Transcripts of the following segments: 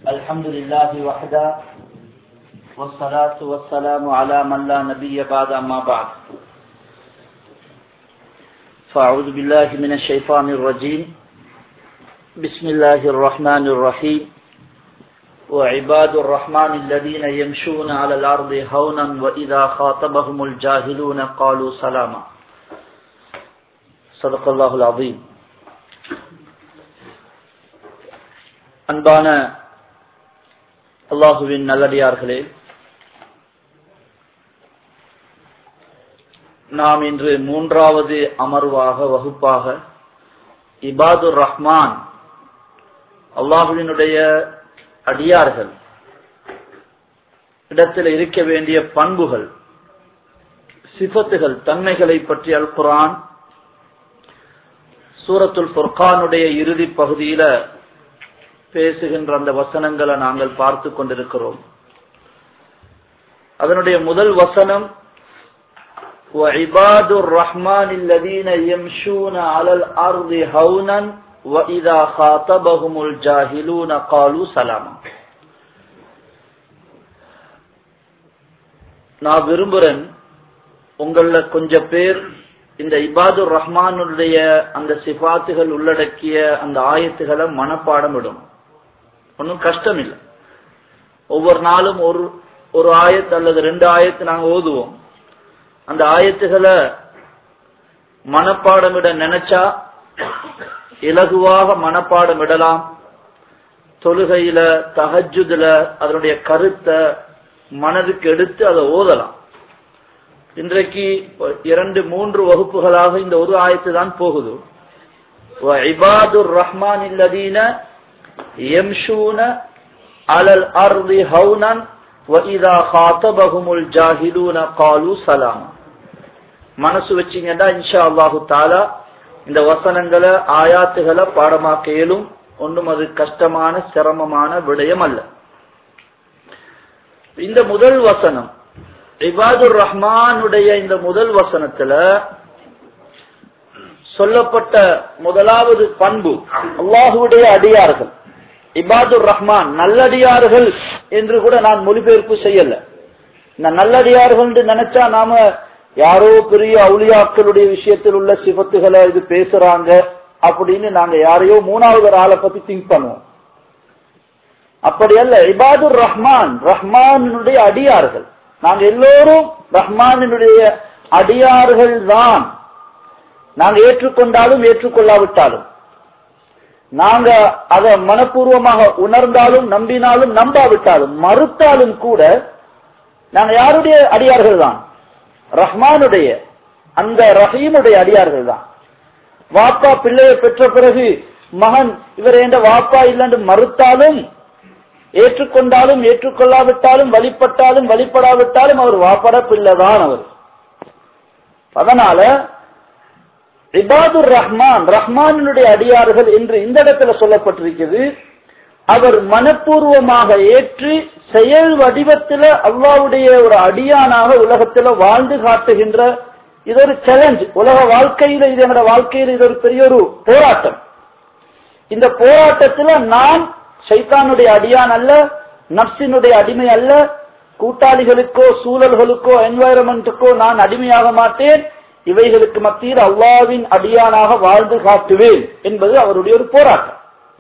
الحمد لله وحده والصلاة والسلام على من لا نبي بعد أما بعد فأعوذ بالله من الشيطان الرجيم بسم الله الرحمن الرحيم وعباد الرحمن الذين يمشون على الأرض هونا وإذا خاطبهم الجاهلون قالوا سلاما صدق الله العظيم அன்பான அல்லாஹுவின் நல்லடியார்களே நாம் இன்று மூன்றாவது அமர்வாக வகுப்பாக இபாதுர் ரஹ்மான் அல்லாஹுவினுடைய அடியார்கள் இடத்தில் இருக்க வேண்டிய பண்புகள் சிபத்துகள் தன்மைகளை பற்றி அல் குரான் சூரத்துல் ஃபுர்கானுடைய இறுதி பகுதியில பேசுகின்ற அந்த வசனங்களை நாங்கள் பார்த்து கொண்டிருக்கிறோம் அதனுடைய முதல் வசனம் وعباد الرحمن الذين يمشون على الأرض هونا وإذا خاطبهم الجاهلون قالوا سلاما நான் விரும்புறேன் உங்கள கொஞ்சம் பேர் இந்த இபாதுர் ரஹ்மானுடைய அந்த சிபாத்துகள் உள்ளடக்கிய அந்த ஆயத்துகளை மனப்பாடம் விடும் ஒன்றும் கஷ்டம் இல்லை ஒவ்வொரு நாளும் ஒரு ஒரு ஆயத்து அல்லது ரெண்டு ஆயத்து நாங்க ஓதுவோம் அந்த ஆயத்துகளை மனப்பாடமிட நினைச்சா இலகுவாக மனப்பாடம் இடலாம் தொழுகையில தகஜுதுல அதனுடைய கருத்தை மனதுக்கு எடுத்து அதை ஓதலாம் இன்றைக்கு இரண்டு மூன்று வகுப்புகளாக இந்த ஒரு ஆயத்து தான் போகுது இபாதுர் ரஹ்மான் இல்லதீன يمشون على الأرض هونا وإذا خاطبهم الجاهلون قالوا سلاما மனசு வச்சீங்கன்னா இன்ஷா அல்லாஹு தாலா இந்த வசனங்களை ஆயாத்துகளை பாடமாக்க இயலும் ஒன்றும் அது கஷ்டமான சிரமமான விடயம் அல்ல இந்த முதல் வசனம் இபாதுர் ரஹ்மானுடைய இந்த முதல் வசனத்துல சொல்லப்பட்ட முதலாவது பண்பு அல்லாஹுடைய அடியார்கள் இபாதுர் ரஹ்மான் நல்லடியார்கள் என்று கூட நான் மொழிபெயர்ப்பு செய்யல இந்த நல்லடியார்கள் நினைச்சா நாம யாரோ பெரிய அவுளியாக்களுடைய விஷயத்தில் உள்ள சிபத்துகளை இது பேசுறாங்க அப்படின்னு நாங்க யாரையோ மூணாவது ஒரு ஆளை பத்தி திங்க் பண்ணுவோம் அப்படி அல்ல இபாதுர் ரஹ்மான் ரஹ்மானுடைய அடியார்கள் நாங்க எல்லோரும் ரஹ்மானினுடைய அடியார்கள் தான் நாங்க ஏற்றுக்கொண்டாலும் ஏற்றுக்கொள்ளாவிட்டாலும் நாங்க அதை மனப்பூர்வமாக உணர்ந்தாலும் நம்பினாலும் நம்பாவிட்டாலும் மறுத்தாலும் கூட நாங்க யாருடைய அடியார்கள் தான் ரஹ்மானுடைய அந்த ரஹீமுடைய அடியார்கள் தான் வாப்பா பிள்ளையை பெற்ற பிறகு மகன் இவர் என்ற வாப்பா இல்லைன்னு மறுத்தாலும் ஏற்றுக்கொண்டாலும் ஏற்றுக்கொள்ளாவிட்டாலும் வழிபட்டாலும் வழிபடாவிட்டாலும் அவர் வாப்பட பிள்ளைதான் அவர் அதனால இபாதுர் ரஹ்மான் ரஹ்மானுடைய அடியார்கள் என்று இந்த இடத்துல சொல்லப்பட்டிருக்கிறது அவர் மனப்பூர்வமாக ஏற்று செயல் வடிவத்தில் அல்லாவுடைய ஒரு அடியானாக உலகத்தில் வாழ்ந்து காட்டுகின்ற இது ஒரு சேலஞ்ச் உலக வாழ்க்கையில இது என்னோட வாழ்க்கையில் இது ஒரு பெரிய ஒரு போராட்டம் இந்த போராட்டத்தில் நான் சைத்தானுடைய அடியான் அல்ல நப்சினுடைய அடிமை அல்ல கூட்டாளிகளுக்கோ சூழல்களுக்கோ என்வாயரன்மெண்ட்டுக்கோ நான் அடிமையாக மாட்டேன் இவைகளுக்கு மத்தியில் அல்லாவின் அடியானாக வாழ்ந்து காட்டுவேன் என்பது அவருடைய ஒரு போராட்டம்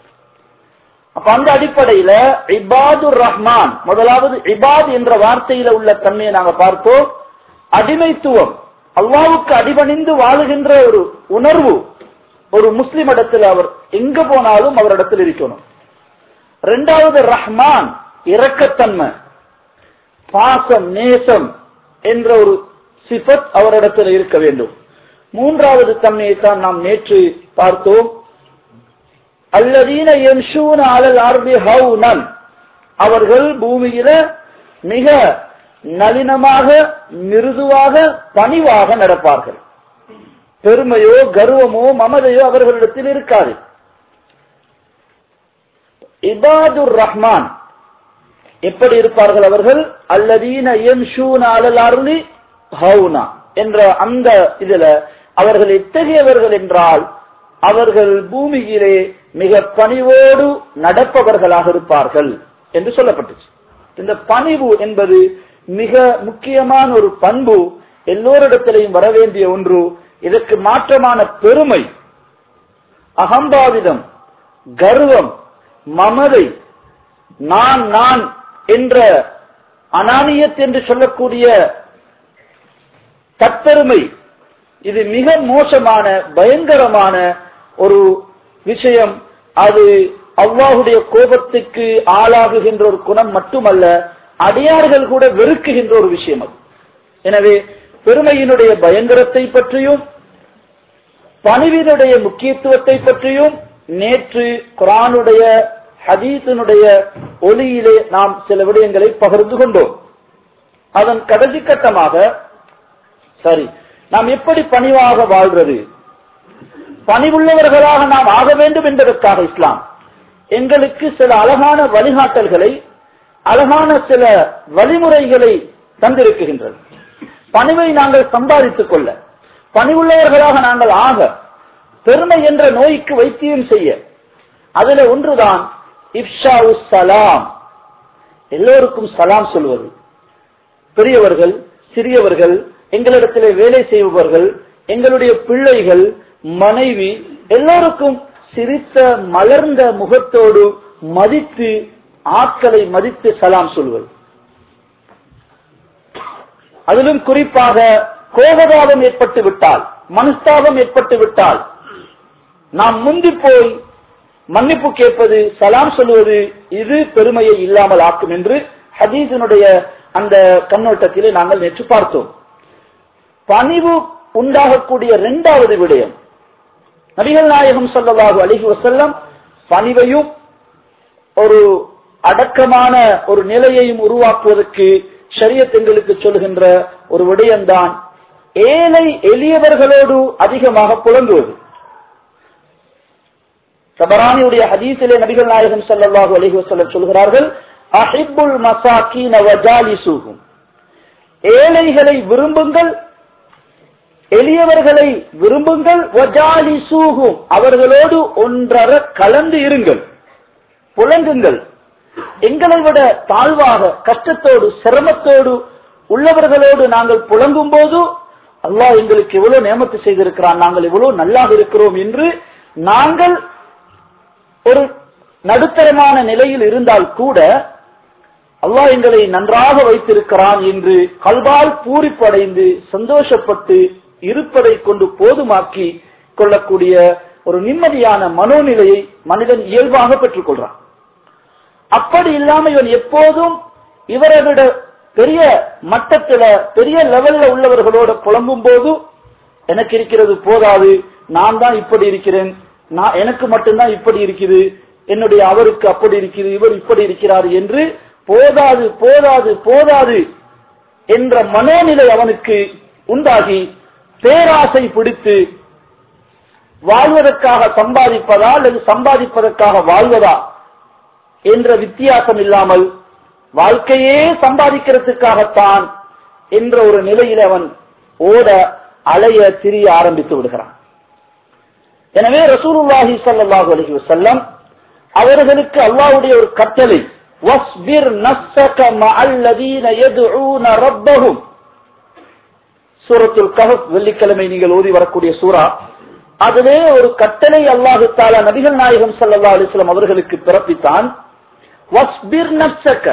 அப்ப அந்த அடிப்படையில இபாதுர் ரஹ்மான் முதலாவது இபாத் என்ற வார்த்தையில உள்ள தன்மையை நாங்க பார்த்தோம் அடிமைத்துவம் அல்லாவுக்கு அடிபணிந்து வாழுகின்ற ஒரு உணர்வு ஒரு முஸ்லிம் இடத்தில் அவர் எங்க போனாலும் அவரிடத்தில் இருக்கணும் இரண்டாவது ரஹ்மான் இரக்கத்தன்மை பாசம் நேசம் என்ற ஒரு சிபத் அவரிடத்தில் இருக்க வேண்டும் மூன்றாவது தன்மையை தான் நாம் நேற்று பார்த்தோம் அல்லதீன எம்ஷூன அலல் ஆர்பி ஹவுனன் அவர்கள் பூமியில மிக நளினமாக மிருதுவாக பணிவாக நடப்பார்கள் பெருமையோ கர்வமோ மமதையோ அவர்களிடத்தில் இருக்காது இபாதுர் ரஹ்மான் எப்படி இருப்பார்கள் அவர்கள் அல்லதீன எம்ஷூன அலல் அருளி ஹவுனா என்ற அந்த இதுல அவர்கள் எத்தகையவர்கள் என்றால் அவர்கள் பூமியிலே மிக பணிவோடு நடப்பவர்களாக இருப்பார்கள் என்று சொல்லப்பட்டுச்சு இந்த பணிவு என்பது மிக முக்கியமான ஒரு பண்பு எல்லோரிடத்திலையும் வர வேண்டிய ஒன்று இதற்கு மாற்றமான பெருமை அகம்பாவிதம் கர்வம் மமதை நான் நான் என்ற அனானியத் என்று சொல்லக்கூடிய தற்பெருமை இது மிக மோசமான பயங்கரமான ஒரு விஷயம் அது அல்லாஹுடைய கோபத்துக்கு ஆளாகுகின்ற ஒரு குணம் மட்டுமல்ல அடியார்கள் கூட வெறுக்குகின்ற ஒரு விஷயம் அது எனவே பெருமையினுடைய பயங்கரத்தை பற்றியும் பணிவினுடைய முக்கியத்துவத்தை பற்றியும் நேற்று குரானுடைய ஹதீஸினுடைய ஒளியிலே நாம் சில விடயங்களை பகிர்ந்து கொண்டோம் அதன் கடைசி கட்டமாக சரி நாம் எப்படி பணிவாக வாழ்றது பணிவுள்ளவர்களாக நாம் ஆக வேண்டும் என்பதற்காக இஸ்லாம் எங்களுக்கு சில அழகான வழிகாட்டல்களை அழகான சில வழிமுறைகளை தந்திருக்குகின்றது பணிவை நாங்கள் சம்பாதித்துக் கொள்ள பணிவுள்ளவர்களாக நாங்கள் ஆக பெருமை என்ற நோய்க்கு வைத்தியம் செய்ய அதுல ஒன்றுதான் இப்ஷா சலாம் எல்லோருக்கும் சலாம் சொல்வது பெரியவர்கள் சிறியவர்கள் எங்களிடத்திலே வேலை செய்பவர்கள் எங்களுடைய பிள்ளைகள் மனைவி எல்லோருக்கும் சிரித்த மலர்ந்த முகத்தோடு மதித்து ஆட்களை மதித்து சலாம் சொல்வது அதிலும் குறிப்பாக கோபதாபம் ஏற்பட்டு விட்டால் மனஸ்தாபம் ஏற்பட்டு விட்டால் நாம் முந்தி போய் மன்னிப்பு கேட்பது சலாம் சொல்லுவது இது பெருமையை இல்லாமல் ஆக்கும் என்று ஹதீஸினுடைய அந்த கண்ணோட்டத்திலே நாங்கள் நேற்று பார்த்தோம் பணிவு உண்டாகக்கூடிய இரண்டாவது விடயம் நபிகள் நாயகம் சொல்லவாகு அழகி வசல்லம் பணிவையும் ஒரு அடக்கமான ஒரு நிலையையும் உருவாக்குவதற்கு ஷரியத் எங்களுக்கு சொல்கின்ற ஒரு விடயம்தான் ஏழை எளியவர்களோடு அதிகமாக புலங்குவது சபரானியுடைய ஹதீஸிலே நபிகள் நாயகம் ஸல்லல்லாஹு அலைஹி வஸல்லம் சொல்கிறார்கள் அஹிப்புல் மசாக்கீன வஜாலிசுஹும் ஏழைகளை விரும்புங்கள் எளியவர்களை விரும்புங்கள் வஜாலிசுஹும் அவர்களோடு ஒன்றர கலந்து இருங்கள் புலங்குங்கள் எங்களை விட தாழ்வாக கஷ்டத்தோடு சிரமத்தோடு உள்ளவர்களோடு நாங்கள் புலங்கும் போது அல்லாஹ் எங்களுக்கு எவ்வளவு நியமத்து செய்திருக்கிறான் நாங்கள் எவ்வளவு நல்லாக இருக்கிறோம் என்று நாங்கள் ஒரு நடுத்தரமான நிலையில் இருந்தால் கூட அல்லாஹ் எங்களை நன்றாக வைத்திருக்கிறான் என்று கல்வால் பூரிப்படைந்து சந்தோஷப்பட்டு இருப்பதை கொண்டு போதுமாக்கி கொள்ளக்கூடிய ஒரு நிம்மதியான மனோநிலையை மனிதன் இயல்பாக பெற்றுக் கொள்றான் அப்படி இல்லாம இவன் எப்போதும் இவரை விட பெரிய மட்டத்துல பெரிய லெவல்ல உள்ளவர்களோட புலம்பும் போது எனக்கு இருக்கிறது போதாது நான் தான் இப்படி இருக்கிறேன் நான் எனக்கு மட்டும்தான் இப்படி இருக்குது என்னுடைய அவருக்கு அப்படி இருக்குது இவர் இப்படி இருக்கிறார் என்று போதாது போதாது போதாது என்ற மனோநிலை அவனுக்கு உண்டாகி பேராசை பிடித்து வாழ்வதற்காக சம்பாதிப்பதா அல்லது சம்பாதிப்பதற்காக வாழ்வதா என்ற வித்தியாசம் இல்லாமல் வாழ்க்கையே சம்பாதிக்கிறதுக்காகத்தான் என்ற ஒரு நிலையில் அவன் ஓட அலைய திரிய ஆரம்பித்து விடுகிறான் எனவே ரசூலுல்லாஹி ஸல்லல்லாஹு அலைஹி வஸல்லம் அவர்களுக்கு அல்லாஹ்வுடைய ஒரு கட்டளை வஸ்பிர் நஃப்ஸக மஅல்லதீன யதுஊன ரப்பஹும் சூரத்துல் கஹஃப் வெள்ளிக்கிழமை நீங்கள் ஓதி வரக்கூடிய சூரா அதிலே ஒரு கட்டளை அல்லாஹு தாலா நபிகள் நாயகம் ஸல்லல்லாஹு அலைஹி வஸல்லம் அவர்களுக்கு பிறப்பித்தான் வஸ்பிர் நஃப்ஸக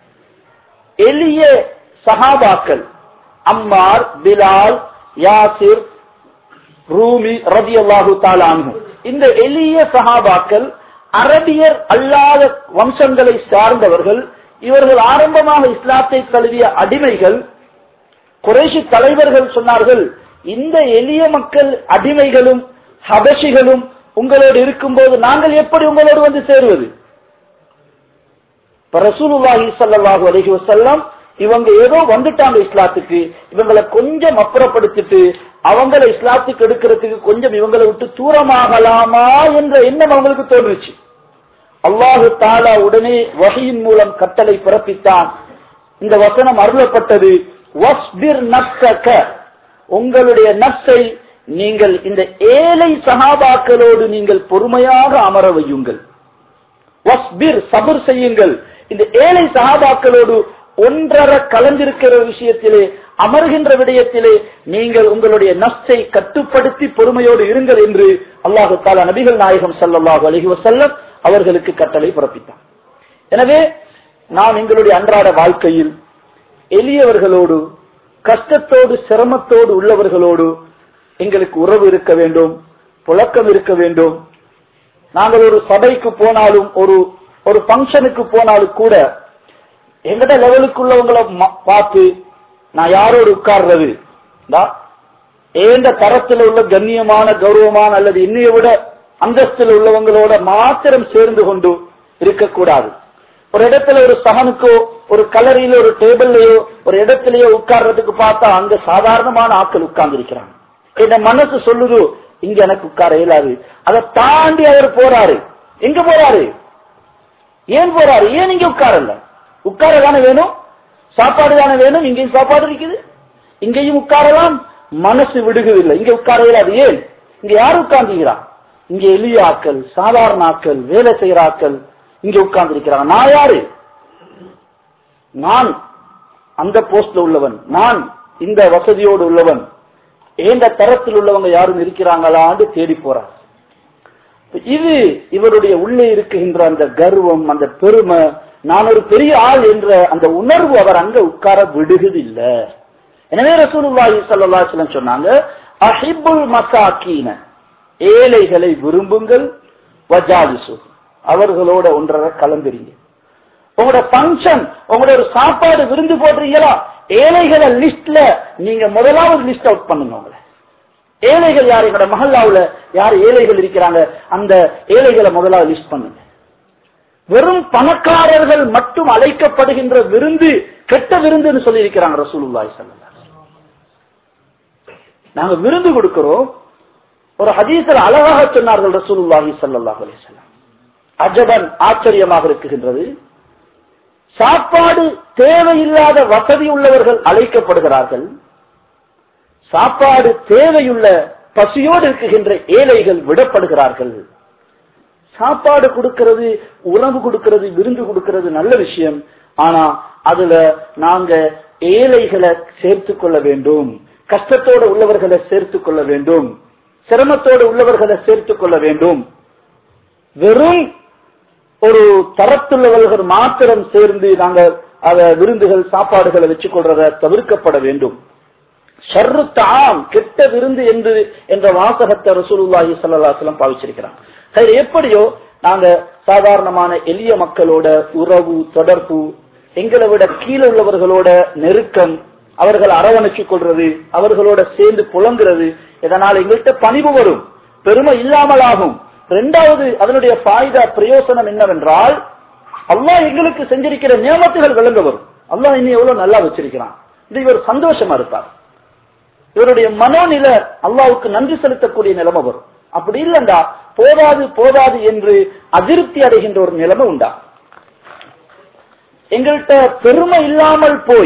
எளிய சஹாபாக்கள் அம்மார் பிலால் யாசிர் ரூமி ரதி அல்லாஹு தாலானு இந்த எளிய சஹாபாக்கள் அரபியர் அல்லாத வம்சங்களை சார்ந்தவர்கள் இவர்கள் ஆரம்பமாக இஸ்லாத்தை தழுவிய அடிமைகள் குறைஷி தலைவர்கள் சொன்னார்கள் இந்த எளிய மக்கள் அடிமைகளும் ஹபஷிகளும் உங்களோடு இருக்கும்போது நாங்கள் எப்படி உங்களோடு வந்து சேருவது ரசூலுல்லாஹி ஸல்லல்லாஹு அலைஹி வஸல்லம் இவங்க ஏதோ வந்துட்டாங்க இஸ்லாத்துக்கு இவங்களை கொஞ்சம் அப்புறப்படுத்திட்டு அவங்களை இஸ்லாத்துக்கு எடுக்கிறதுக்கு கொஞ்சம் இவங்களை விட்டு தூரமாகலாமா என்ற எண்ணம் அவங்களுக்கு தோன்றுச்சு அல்லாஹு தாலா உடனே வகையின் மூலம் கட்டளை பிறப்பித்தான் இந்த வசனம் அருளப்பட்டது வஸ்பிர் நப்சக உங்களுடைய நப்சை நீங்கள் இந்த ஏழை சகாபாக்களோடு நீங்கள் பொறுமையாக அமர வையுங்கள் வஸ்பிர் சபர் செய்யுங்கள் இந்த ஏழை சஹாபாக்களோடு ஒன்றர கலந்திருக்கிற விஷயத்திலே அமர்கின்ற விடயத்திலே நீங்கள் உங்களுடைய நஷ்டை கட்டுப்படுத்தி பொறுமையோடு இருங்கள் என்று அல்லாஹு தாலா நபிகள் நாயகம் ஸல்லல்லாஹு அலைஹி வஸல்லம் அவர்களுக்கு கட்டளை பிறப்பித்தார் எனவே நாம் எங்களுடைய அன்றாட வாழ்க்கையில் எளியவர்களோடு கஷ்டத்தோடு சிரமத்தோடு உள்ளவர்களோடு எங்களுக்கு உறவு இருக்க வேண்டும் புழக்கம் இருக்க வேண்டும் நாங்கள் ஒரு சபைக்கு போனாலும் ஒரு ஒரு ஃபங்க்ஷனுக்கு போனாலும் கூட எங்கட லெவலுக்குள்ளவங்களை ம- பார்த்து நான் யாரோடு உட்கார்றது இந்தா, ஏந்த தரத்தில் உள்ள கண்ணியமான கௌரவமான அல்லது இன்னைய விட அந்தஸ்தில் உள்ளவங்களோட மாத்திரம் சேர்ந்து கொண்டு இருக்கக்கூடாது ஒரு இடத்துல ஒரு சகனுக்கோ ஒரு கலரியில ஒரு டேபிள்லயோ ஒரு இடத்துலயோ உட்கார்றதுக்கு பார்த்தா அங்க சாதாரணமான ஆட்கள் உட்கார்ந்து இருக்கிறாங்க என் மனசு சொல்லுது இங்க எனக்கு உட்கார இயலாது அதை தாண்டி அவர் போறாரு எங்க போறாரு ஏன் போறாரு ஏன் இங்க உட்காரல உட்கார தானே வேணும் சாப்பாடு தானே வேணும் இங்கேயும் சாப்பாடு இருக்குது இங்கேயும் உட்காரலாம் மனசு விடுகிறதில்லை இங்க உட்கார இயலாது ஏன் இங்க யார் உட்கார்ந்துகிறா இங்க எளிய ஆட்கள் சாதாரண ஆட்கள் வேலை செய்யற ஆட்கள் இங்க உட்கார்ந்து இருக்கிறாங்க நான் யாரு நான் அந்த போஸ்ட்ல உள்ளவன் நான் இந்த வசதியோடு உள்ளவன் ஏந்த தரத்தில் உள்ளவங்க யாரும் இருக்கிறாங்களான்னு தேடி போறார் இது இவருடைய உள்ளே இருக்குகின்ற அந்த கர்வம் அந்த பெருமை நான் ஒரு பெரிய ஆள் என்ற அந்த உணர்வு அவர் அங்க உட்கார விடுவதில்லை எனவே ரசூலுல்லாஹி ஸல்லல்லாஹு அலைஹி வஸல்லம் சொன்னாங்க அஹிப்புல் மசாக்கீன ஏழைகளை விரும்புங்கள் வஜாலிசு அவர்களோட ஒன்றரை கலந்துறீங்க உங்களோட ஃபங்க்ஷன் உங்களோட ஒரு சாப்பாடு விருந்து போடுறீங்களா ஏழைகளை லிஸ்ட்ல நீங்க முதலாவது லிஸ்ட் அவுட் பண்ணுங்க உங்களை ஏழைகள் யார் எங்களோட மஹல்லாவுல யார் ஏழைகள் இருக்கிறாங்க அந்த ஏழைகளை முதலாவது லிஸ்ட் பண்ணுங்க வெறும் பணக்காரர்கள் மட்டும் அழைக்கப்படுகின்ற விருந்து கெட்ட விருந்துன்னு சொல்லி இருக்கிறாங்க ரசூலுல்லாஹி ஸல்லல்லாஹு அலைஹி வஸல்லம். நாங்க விருந்து கொடுக்கிறோம் ஒரு ஹதீஸில் அழகாக சொன்னார்கள் ரசூலுல்லாஹி ஸல்லல்லாஹு அலைஹி வஸல்லம் அஜபன் ஆச்சரியமாக இருக்குகின்றது சாப்பாடு தேவையில்லாத வசதி உள்ளவர்கள் அழைக்கப்படுகிறார்கள் சாப்பாடு தேவையுள்ள பசியோடு இருக்குகின்ற ஏழைகள் விடப்படுகிறார்கள் சாப்பாடு கொடுக்கிறது உணவு கொடுக்கிறது விருந்து கொடுக்கிறது நல்ல விஷயம் ஆனா அதுல நாங்க ஏழைகளை சேர்த்துக் கொள்ள வேண்டும் கஷ்டத்தோட உள்ளவர்களை சேர்த்துக் கொள்ள வேண்டும் சிரமத்தோடு உள்ளவர்களை சேர்த்துக் கொள்ள வேண்டும் வெறும் ஒரு தரத்துள்ளவர்கள் மாத்திரம் சேர்ந்து நாங்கள் அத விருந்துகள் சாப்பாடுகளை வச்சுக் கொள்றத தவிர்க்கப்பட வேண்டும் ஷர்ரு தாம் கெட்ட விருந்து என்று என்ற வாசகத்தை ரசூலுல்லாஹி ஸல்லல்லாஹு அலைஹி வஸல்லம் பாவிச்சிருக்கிறாங்க சரி எப்படியோ நாங்க சாதாரணமான எளிய மக்களோட உறவு தொடர்பு எங்களை விட கீழே உள்ளவர்களோட நெருக்கம் அவர்கள் அரவணைச்சுக் கொள்றது அவர்களோட சேர்ந்து புலங்குறது இதனால் எங்கள்கிட்ட பணிவு வரும் பெருமை இல்லாமல் ஆகும் இரண்டாவது அதனுடைய பாய்தா பிரயோசனம் என்னவென்றால் அல்லாஹ் எங்களுக்கு செஞ்சிருக்கிற நியமத்துகள் விளங்க வரும் அல்லாஹ் இன்னும் எவ்வளவு நல்லா வச்சிருக்கிறான் இது இவர் சந்தோஷமா இருப்பார் இவருடைய மனோநில அல்லாவுக்கு நன்றி செலுத்தக்கூடிய நிலைமை வரும் அப்படி இல்லைண்டா போதாது போதாது என்று அதிருப்தி அடைகின்ற ஒரு நிலைமை உண்டா எங்கள்கிட்ட பெருமை இல்லாமல் போய்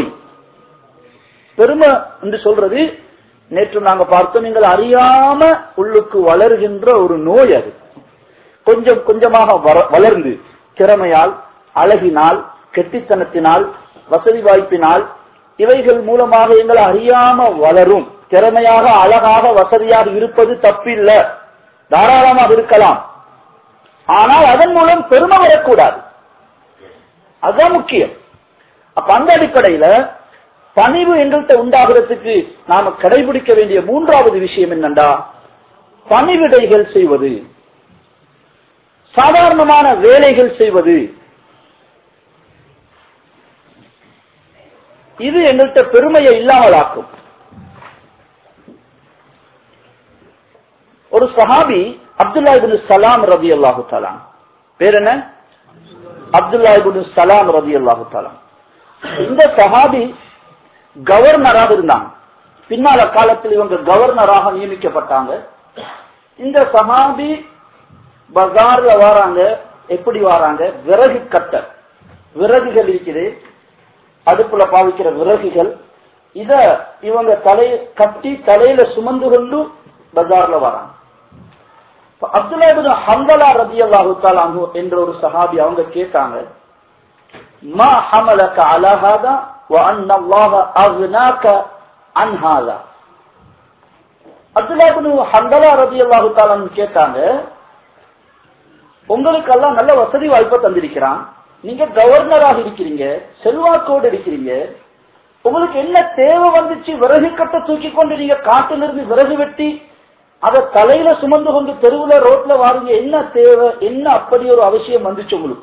பெருமை என்று சொல்றது நேற்று நாங்க பார்த்தோம் நீங்கள் அறியாம உள்ளுக்கு வளர்கின்ற ஒரு நோய் அது கொஞ்சம் கொஞ்சமாக வர- வளர்ந்து திறமையால் அழகினால் கெட்டித்தனத்தினால் வசதி வாய்ப்பினால் இவைகள் மூலமாக எங்களை அறியாம வளரும் திறமையாக அழகாக வசதியாக இருப்பது தப்பில்ல தாராளமாக இருக்கலாம் ஆனால் அதன் மூலம் பெருமை வரக்கூடாது அதுதான் முக்கியம் அப்ப அந்த அடிப்படையில பணிவு எங்கள்கிட்ட உண்டாகிறதுக்கு நாம கடைபிடிக்க வேண்டிய மூன்றாவது விஷயம் என்னண்டா பணிவிடைகள் செய்வது சாதாரணமான வேலைகள் செய்வது இது எங்கள்கிட்ட பெருமையை இல்லாமலாக்கும் ஒரு சஹாபி அப்துல்லா இப்னு சலாம் ரதி அல்லாஹு தலாம் பேர் என்ன அப்துல்லா இப்னு சலாம் ரதி அல்லாஹு தலாம் இந்த சஹாபி கவர்னராக இருந்தாங்க பின்னால காலத்தில் இவங்க கவர்னராக நியமிக்கப்பட்டாங்க இந்த சஹாபி பஜார்ல வராங்க எப்படி வராங்க விறகு கட்டர் விறகுகள் இருக்குது அடுப்புல பாவிக்கிற விறகுகள் இத இவங்க தலை கட்டி தலையில சுமந்து கொண்டு பஜார்ல வராங்க அப்துல்லா இப்னு ஹந்தலா ரலியல்லாஹு தஆலா அன்ஹு என்ற ஒரு சஹாபி அவங்க கேட்டாங்க மா ஹமலக அலா ஹாதா வ அன்ன அல்லாஹ அக்னாக அன் ஹாதா அப்துல்லா இப்னு ஹந்தலா ரலியல்லாஹு தஆலா அன்ஹு கேட்டாங்க உங்களுக்கு எல்லாம் நல்ல வசதி வாய்ப்பை தந்திருக்கிறான் நீங்க கவர்னராக இருக்கிறீங்க செல்வாக்கோடு இருக்கிறீங்க உங்களுக்கு என்ன தேவை வந்துச்சு விறகு கட்ட தூக்கி கொண்டு நீங்க காட்டிலிருந்து விறகு வெட்டி அதை தலையில சுமந்து கொண்டு தெருவுல ரோட்ல வாருங்க என்ன தேவை என்ன அப்படி ஒரு அவசியம் வந்துச்சு உங்களுக்கு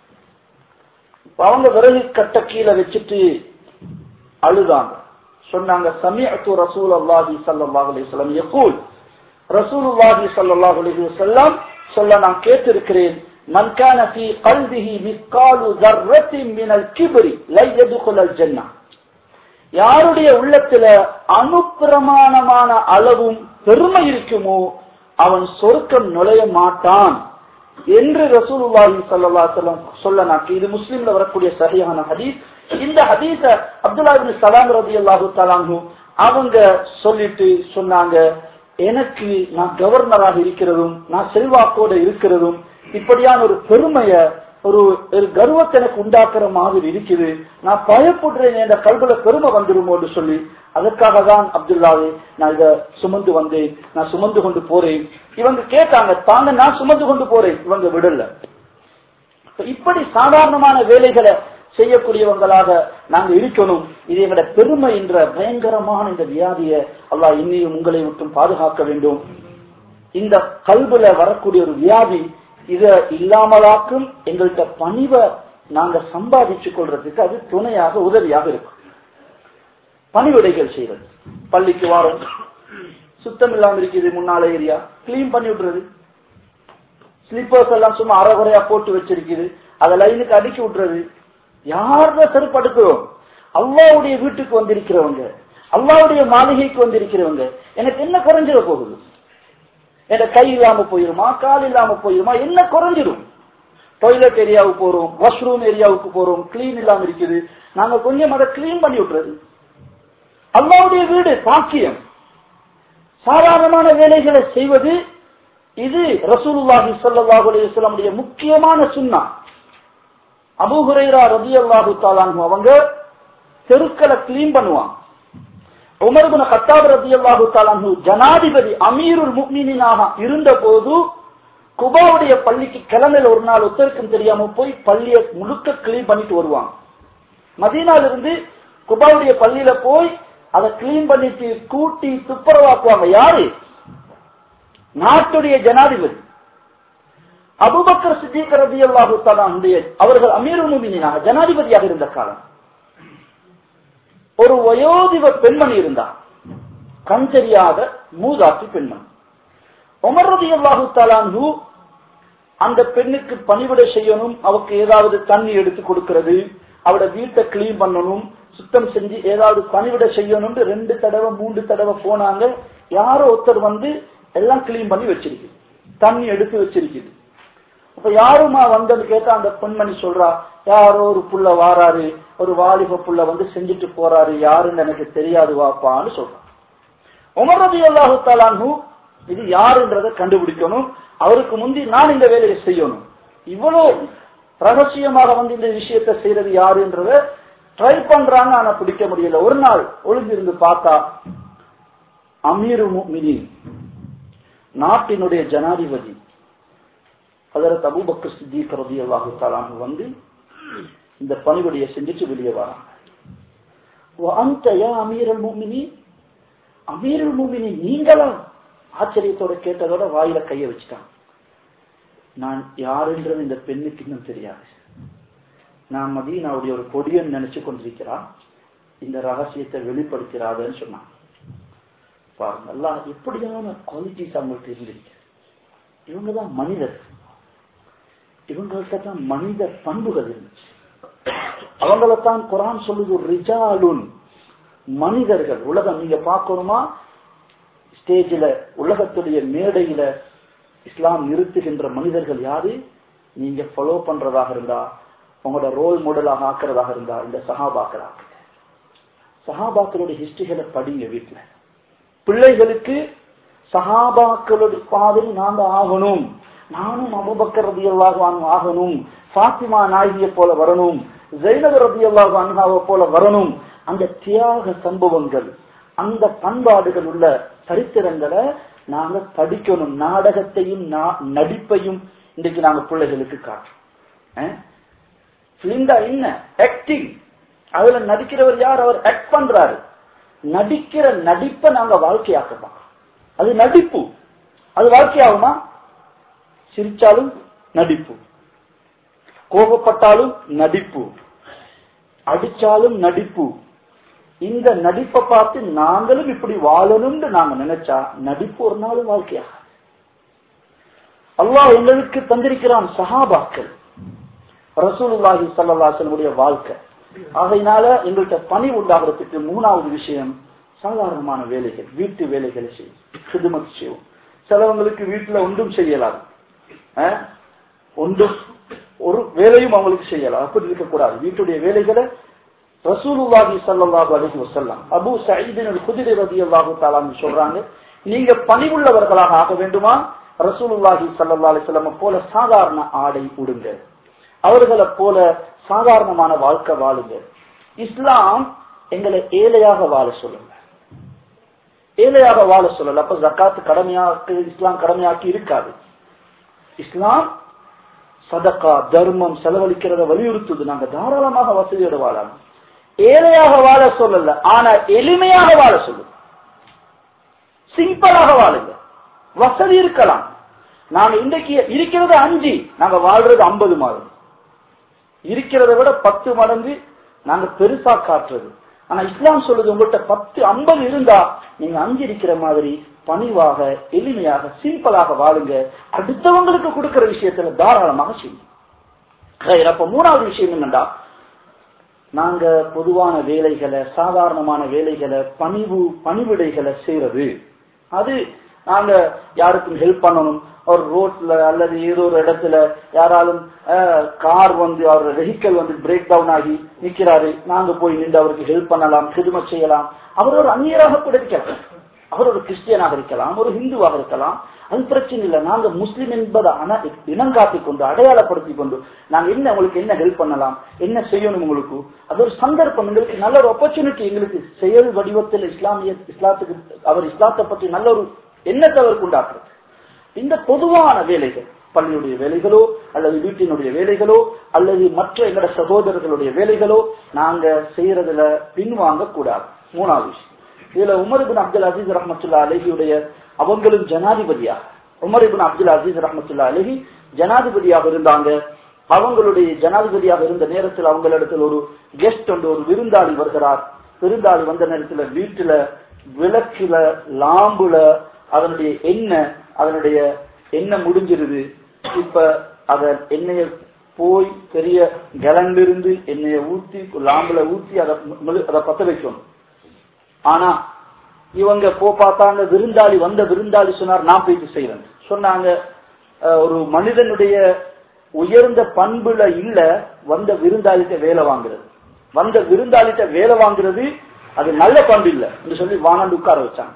இப்ப அவங்க விறகு கட்ட கீழே வச்சுட்டு அழுதாங்க சொன்னாங்க சமீஅத்து ரசூல் அல்லாஹி ஸல்லல்லாஹு அலைஹி வஸல்லம் யகூல் ரசூலுல்லாஹி ஸல்லல்லாஹு அலைஹி வஸல்லம் சொல்ல நான் கேட்டிருக்கிறேன் மன் கான ஃபீ கல்பிஹி மிஸ்காலு தர்ரத்தின் மினல் கிப்ரி லை யதுகுலல் ஜன்னah யாருடைய உள்ளத்துல அனுப்பிரமாணமான அளவும் பெருமை இருக்குமோ அவன் சொர்க்கம் நுழைய மாட்டான் என்று ரசூலுல்லாஹி ஸல்லல்லாஹு அலைஹி வஸல்லம் சொல்ல நாக்கு இது முஸ்லிம்ல வரக்கூடிய சரியான ஹதீஸ் இந்த ஹதீஸ அப்துல்லா இப்னு சலாம் ரலியல்லாஹு தஆலா அன்ஹு அவங்க சொல்லிட்டு சொன்னாங்க எனக்கு நான் கவர்னராக இருக்கிறதும் நான் செல்வாக்கோட இருக்கிறதும் இப்படியான ஒரு பெருமைய ஒரு ஒரு கர்வத்தை எனக்கு உண்டாக்குற மாதிரி இருக்குது நான் பயப்படுறேன் என்ற கல்வில பெருமை வந்துருமோன்னு சொல்லி அதற்காக தான் அப்துல்லாவே நான் இத சுமந்து வந்தேன் நான் சுமந்து கொண்டு போறேன் இவங்க கேட்டாங்க தாங்க நான் சுமந்து கொண்டு போறேன் இவங்க விடல இப்படி சாதாரணமான வேலைகளை செய்யக்கூடியவங்களாக நாங்க இருக்கணும் இது எங்களோட பெருமை என்ற பயங்கரமான இந்த வியாதியை அல்லாஹ் இன்னையும் உங்களை விட்டும் பாதுகாக்க வேண்டும் இந்த கல்வில வரக்கூடிய ஒரு வியாதி இத இல்லாமலாக்கும் எங்கள்கிட்ட பணிவை நாங்க சம்பாதிச்சு கொள்றதுக்கு அது துணையாக உதவியாக இருக்கும் பணிவிடைகள் செய்யறது பள்ளிக்கு வாரம் சுத்தம் இல்லாம இருக்குது முன்னால ஏரியா கிளீன் பண்ணி விடுறது ஸ்லிப்பர்ஸ் எல்லாம் சும்மா அறகுறையா போட்டு வச்சிருக்குது அதை லைனுக்கு அடுக்கி விட்டுறது யார செருப்படுக்கிறோம் அல்லாவுடைய வீட்டுக்கு வந்திருக்கிறவங்க அல்லாவுடைய மாளிகைக்கு வந்திருக்கிறவங்க எனக்கு என்ன குறைஞ்சிட போகுது என் கை இல்லாம போயிருமா கால் இல்லாம போயிருமா என்ன குறைஞ்சிடும் டாய்லெட் ஏரியாவுக்கு போறோம் வாஷ்ரூம் ஏரியாவுக்கு போறோம் கிளீன் இல்லாம இருக்குது நாங்க கொஞ்சம் அதை கிளீன் பண்ணி விட்டுறது அல்லாவுடைய வீடு பாக்கியம் சாதாரணமான வேலைகளை செய்வது இது ரசூலுல்லாஹி ஸல்லல்லாஹு அலைஹி வஸல்லமுடைய முக்கியமான சுன்னா அபூ ஹுரைரா ரலியல்லாஹு தஆலா அன்ஹு அவங்க தெருக்களை கிளீன் பண்ணுவாங்க உமர் இப்னு கத்தாப் ரலியல்லாஹு தஆலா அன்ஹு ஜனாதிபதி அமீருல் முஃமினீனாக இருந்தபோது குபாவுடைய பள்ளிக்கு கிளம்பில ஒரு நாள் ஒத்தருக்கும் தெரியாம போய் பள்ளியை முழுக்க கிளீன் பண்ணிட்டு வருவாங்க மதீனால இருந்து குபாவுடைய பள்ளியில போய் அதை கிளீன் பண்ணிட்டு கூட்டி துப்புரவாக்குவாங்க யாரு நாட்டுடைய ஜனாதிபதி அபுபக்கர் சித்திக் ரலியல்லாஹு தஆலா அன்ஹுடைய அவர்கள் அமீருல் முஃமினீனாக ஜனாதிபதியாக இருந்த காலம் ஒரு வயோதிப பெண்மணி இருந்தார் கண் தெரியாத மூதாட்டி பெண்மணி உமர் ரலியல்லாஹு தஆலா அன்ஹு அந்த பெண்ணுக்கு பணிவிடை செய்யணும் அவருக்கு ஏதாவது தண்ணி எடுத்து கொடுக்கிறது அவட வீட்டை கிளீன் பண்ணணும் சுத்தம் செஞ்சு ஏதாவது பணிவிடை செய்யணும்னு ரெண்டு தடவை மூன்று தடவை போனாங்க யாரோ ஒருத்தர் வந்து எல்லாம் கிளீன் பண்ணி வச்சிருக்கு தண்ணி எடுத்து வச்சிருக்குது அப்ப யாருமா வந்தது கேட்டா அந்த பெண்மணி சொல்றா யாரோ ஒரு புள்ள வாராரு ஒரு வாலிப புள்ள வந்து செஞ்சுட்டு போறாரு யாருன்னு எனக்கு தெரியாது வாப்பான்னு சொல்றான் உமர் ரபி அல்லாஹு தாலானு இது யாருன்றத கண்டுபிடிக்கணும் அவருக்கு முந்தி நான் இந்த வேலையை செய்யணும் இவ்வளவு ரகசியமாக வந்து இந்த விஷயத்தை செய்யறது யாருன்றத ட்ரை பண்றாங்க ஆனா பிடிக்க முடியல ஒரு நாள் ஒளிஞ்சிருந்து பார்த்தா அமீரு மினி நாட்டினுடைய ஜனாதிபதி அதற்கு அபூபக்கர் சித்திக் ரதி அல்லாஹு தாலானு வந்து இந்த பணிபடியை செஞ்சுட்டு வெளியே வராங்க அந்த அமீரல் மூமினி அமீரல் மூமினி நீங்களா ஆச்சரியத்தோட கேட்டதோட வாயில கைய வச்சுட்டான் நான் யாருன்றது இந்த பெண்ணுக்கு இன்னும் தெரியாது நான் மதீனாவுடைய ஒரு கொடியன் நினைச்சு கொண்டிருக்கிறான் இந்த ரகசியத்தை வெளிப்படுத்திடாதன்னு சொன்னான் பாருங்க எல்லாம் எப்படியான குவாலிட்டிஸ் அவங்கள்ட்ட இருந்திருக்கு இவங்கதான் மனிதர் இவங்கள்ட்ட தான் மனித பண்புகள் இருந்துச்சு அவங்களத்தான் குரான் சொல்லுது ரிஜாலுன் மனிதர்கள் உலகம் நீங்க பார்க்கணுமா ஸ்டேஜில் உலகத்துடைய மேடையில இஸ்லாம் நிறுத்துகின்ற மனிதர்கள் யாரு நீங்க ஃபாலோ பண்றதாக இருந்தா உங்களோட ரோல் மாடலாக ஆக்குறதாக இருந்தா இந்த சஹாபாக்கள் ஆக்குங்க சஹாபாக்களுடைய ஹிஸ்டரிகளை படிங்க வீட்டுல பிள்ளைகளுக்கு சஹாபாக்களுடைய பாதை நாங்க ஆகணும் நானும் அபுபக்கர் ரதி ஆகணும் பாத்திமா நாயகியை போல வரணும் ஜெயினவ ரதி அன்ஹாவை போல வரணும் அந்த தியாக சம்பவங்கள் அந்த பண்பாடுகள் உள்ள சரித்திரங்களை நாங்க படிக்கணும் நாடகத்தையும் நா- நடிப்பையும் இன்றைக்கு நாங்க பிள்ளைகளுக்கு காட்டுறோம் பிலிண்டா என்ன ஆக்டிங் அதுல நடிக்கிறவர் யார் அவர் ஆக்ட் பண்றாரு நடிக்கிற நடிப்பை நாங்க வாழ்க்கையாக்கலாம் அது நடிப்பு அது வாழ்க்கையாகுமா சிரிச்சாலும் நடிப்பு கோபப்பட்டாலும் நடிப்பு அடிச்சாலும் நடிப்பு இந்த நடிப்பை பார்த்து நாங்களும் இப்படி வாழணும்னு நாங்க நினைச்சா நடிப்பு ஒரு நாள் வாழ்க்கையா அல்லாஹ் எங்களுக்கு தந்திருக்கிறான் சஹாபாக்கள் ரசூலுல்லாஹி ஸல்லல்லாஹு வாழ்க்கை ஆகையினால எங்கள்கிட்ட பணி உண்டாகிறதுக்கு மூணாவது விஷயம் சாதாரணமான வேலைகள் வீட்டு வேலைகளை செய்யும் சிதுமத் செய்யும் சிலவங்களுக்கு வீட்டுல ஒன்றும் செய்யலாம் அஹ், ஒன்றும் ஒரு வேலையும் அவங்களுக்கு செய்யலாம் அப்படி இருக்கக்கூடாது வீட்டுடைய வேலைகளை ரசூலுல்லாஹி ஸல்லல்லாஹு அலைஹி வஸல்லம் அபூ சயீத் அல்-குத்ரி ரலியல்லாஹு தஆலா சொல்றாங்க நீங்க பணிவுள்ளவர்களாக ஆக வேண்டுமா ரசூலுல்லாஹி ஸல்லல்லாஹு அலைஹி வஸல்லம் போல சாதாரண ஆடை உடுங்க அவர்களை போல சாதாரணமான வாழ்க்கை வாழுங்க இஸ்லாம் எங்களை ஏழையாக வாழ சொல்லுங்க ஏழையாக வாழ சொல்லல அப்ப ஜக்காத்து கடமையாக்கு இஸ்லாம் கடமையாக்கி இருக்காது இஸ்லாம் சதக்கா தர்மம் செலவழிக்கிறத வலியுறுத்துது நாங்க தாராளமாக வசதியோட வாழலாம் ஏழையாக வாழ சொல்லல ஆனா எளிமையாக வாழ சொல்லு சிம்பிளாக வாழுங்க வசதி இருக்கலாம் நாங்க இன்றைக்கு இருக்கிறது அஞ்சு நாங்க வாழ்றது ஐம்பது மாதம் இருக்கிறத விட பத்து மடங்கு நாங்க பெருசா காட்டுறது ஆனா இஸ்லாம் சொல்லுது உங்கள்கிட்ட பத்து ஐம்பது இருந்தா நீங்க அஞ்சு இருக்கிற மாதிரி பணிவாக எளிமையாக சிம்பிளாக வாழுங்க அடுத்தவங்களுக்கு கொடுக்கிற விஷயத்துல தாராளமாக செய்யுங்க சரி, அப்ப மூணாவது விஷயம் என்னண்டா நாங்க பொதுவான வேலைகளை சாதாரணமான வேலைகளை பணிவு பணிவிடைகளை செய்யறது அது நாங்க யாருக்கும் ஹெல்ப் பண்ணணும் ஒரு ரோட்ல அல்லது ஏதோ ஒரு இடத்துல யாராலும் கார் வந்து அவர் வெஹிக்கல் வந்து பிரேக் டவுன் ஆகி நிக்கிறாரு நாங்க போய் நின்று அவருக்கு ஹெல்ப் பண்ணலாம் ஹிதுமத் செய்யலாம் அவர் ஒரு அந்நியராக கூட இருக்கலாம் அவர் ஒரு கிறிஸ்டியனாக இருக்கலாம் ஒரு ஹிந்துவாக இருக்கலாம் அது பிரச்சனை இல்லை நாங்க முஸ்லிம் என்பதை அன இனங்காட்டி கொண்டு அடையாளப்படுத்தி கொண்டு நாங்க என்ன உங்களுக்கு என்ன ஹெல்ப் பண்ணலாம் என்ன செய்யணும் உங்களுக்கு அது ஒரு சந்தர்ப்பம் எங்களுக்கு நல்ல ஒரு ஆப்பர்ச்சுனிட்டி எங்களுக்கு செயல் வடிவத்தில் இஸ்லாமிய இஸ்லாத்துக்கு அவர் இஸ்லாத்தை பற்றி நல்ல ஒரு எண்ணத்தை அவருக்கு உண்டாக்குறது இந்த பொதுவான வேலைகள் பள்ளியுடைய வேலைகளோ அல்லது வீட்டினுடைய வேலைகளோ அல்லது மற்ற எங்கட சகோதரர்களுடைய வேலைகளோ நாங்க செய்யறதுல பின்வாங்க கூடாது மூணாவது விஷயம் இதுல உமர் இபின் அப்துல் அசீஸ் ரஹமத்துல்லா அலஹியுடைய அவங்களும் ஜனாதிபதியாக உமர் இபின் அப்துல் அசீஸ் ரஹமத்துல்லா அலஹி ஜனாதிபதியாக இருந்தாங்க அவங்களுடைய ஜனாதிபதியாக இருந்த நேரத்தில் அவங்களிடத்தில் ஒரு கெஸ்ட் ஒன்று ஒரு விருந்தாளி வருகிறார் விருந்தாளி வந்த நேரத்தில் வீட்டுல விளக்குல லாம்புல அதனுடைய எண்ணெய் அதனுடைய எண்ணெய் முடிஞ்சிருது இப்ப அத எண்ணெய போய் பெரிய கிளம்பிருந்து எண்ணெய ஊத்தி லாம்புல ஊத்தி அதை மெழு- அதை பத்த வைக்கணும் ஆனா இவங்க போ பார்த்தாங்க விருந்தாளி வந்த விருந்தாளி சொன்னார் நான் போயிட்டு செய்யறேன் சொன்னாங்க அஹ், ஒரு மனிதனுடைய உயர்ந்த பண்புல இல்ல வந்த விருந்தாளிட்ட வேலை வாங்குறது வந்த விருந்தாளிட்ட வேலை வாங்குறது அது நல்ல பண்பு இல்ல என்று சொல்லி வானாண்டு உட்கார வச்சாங்க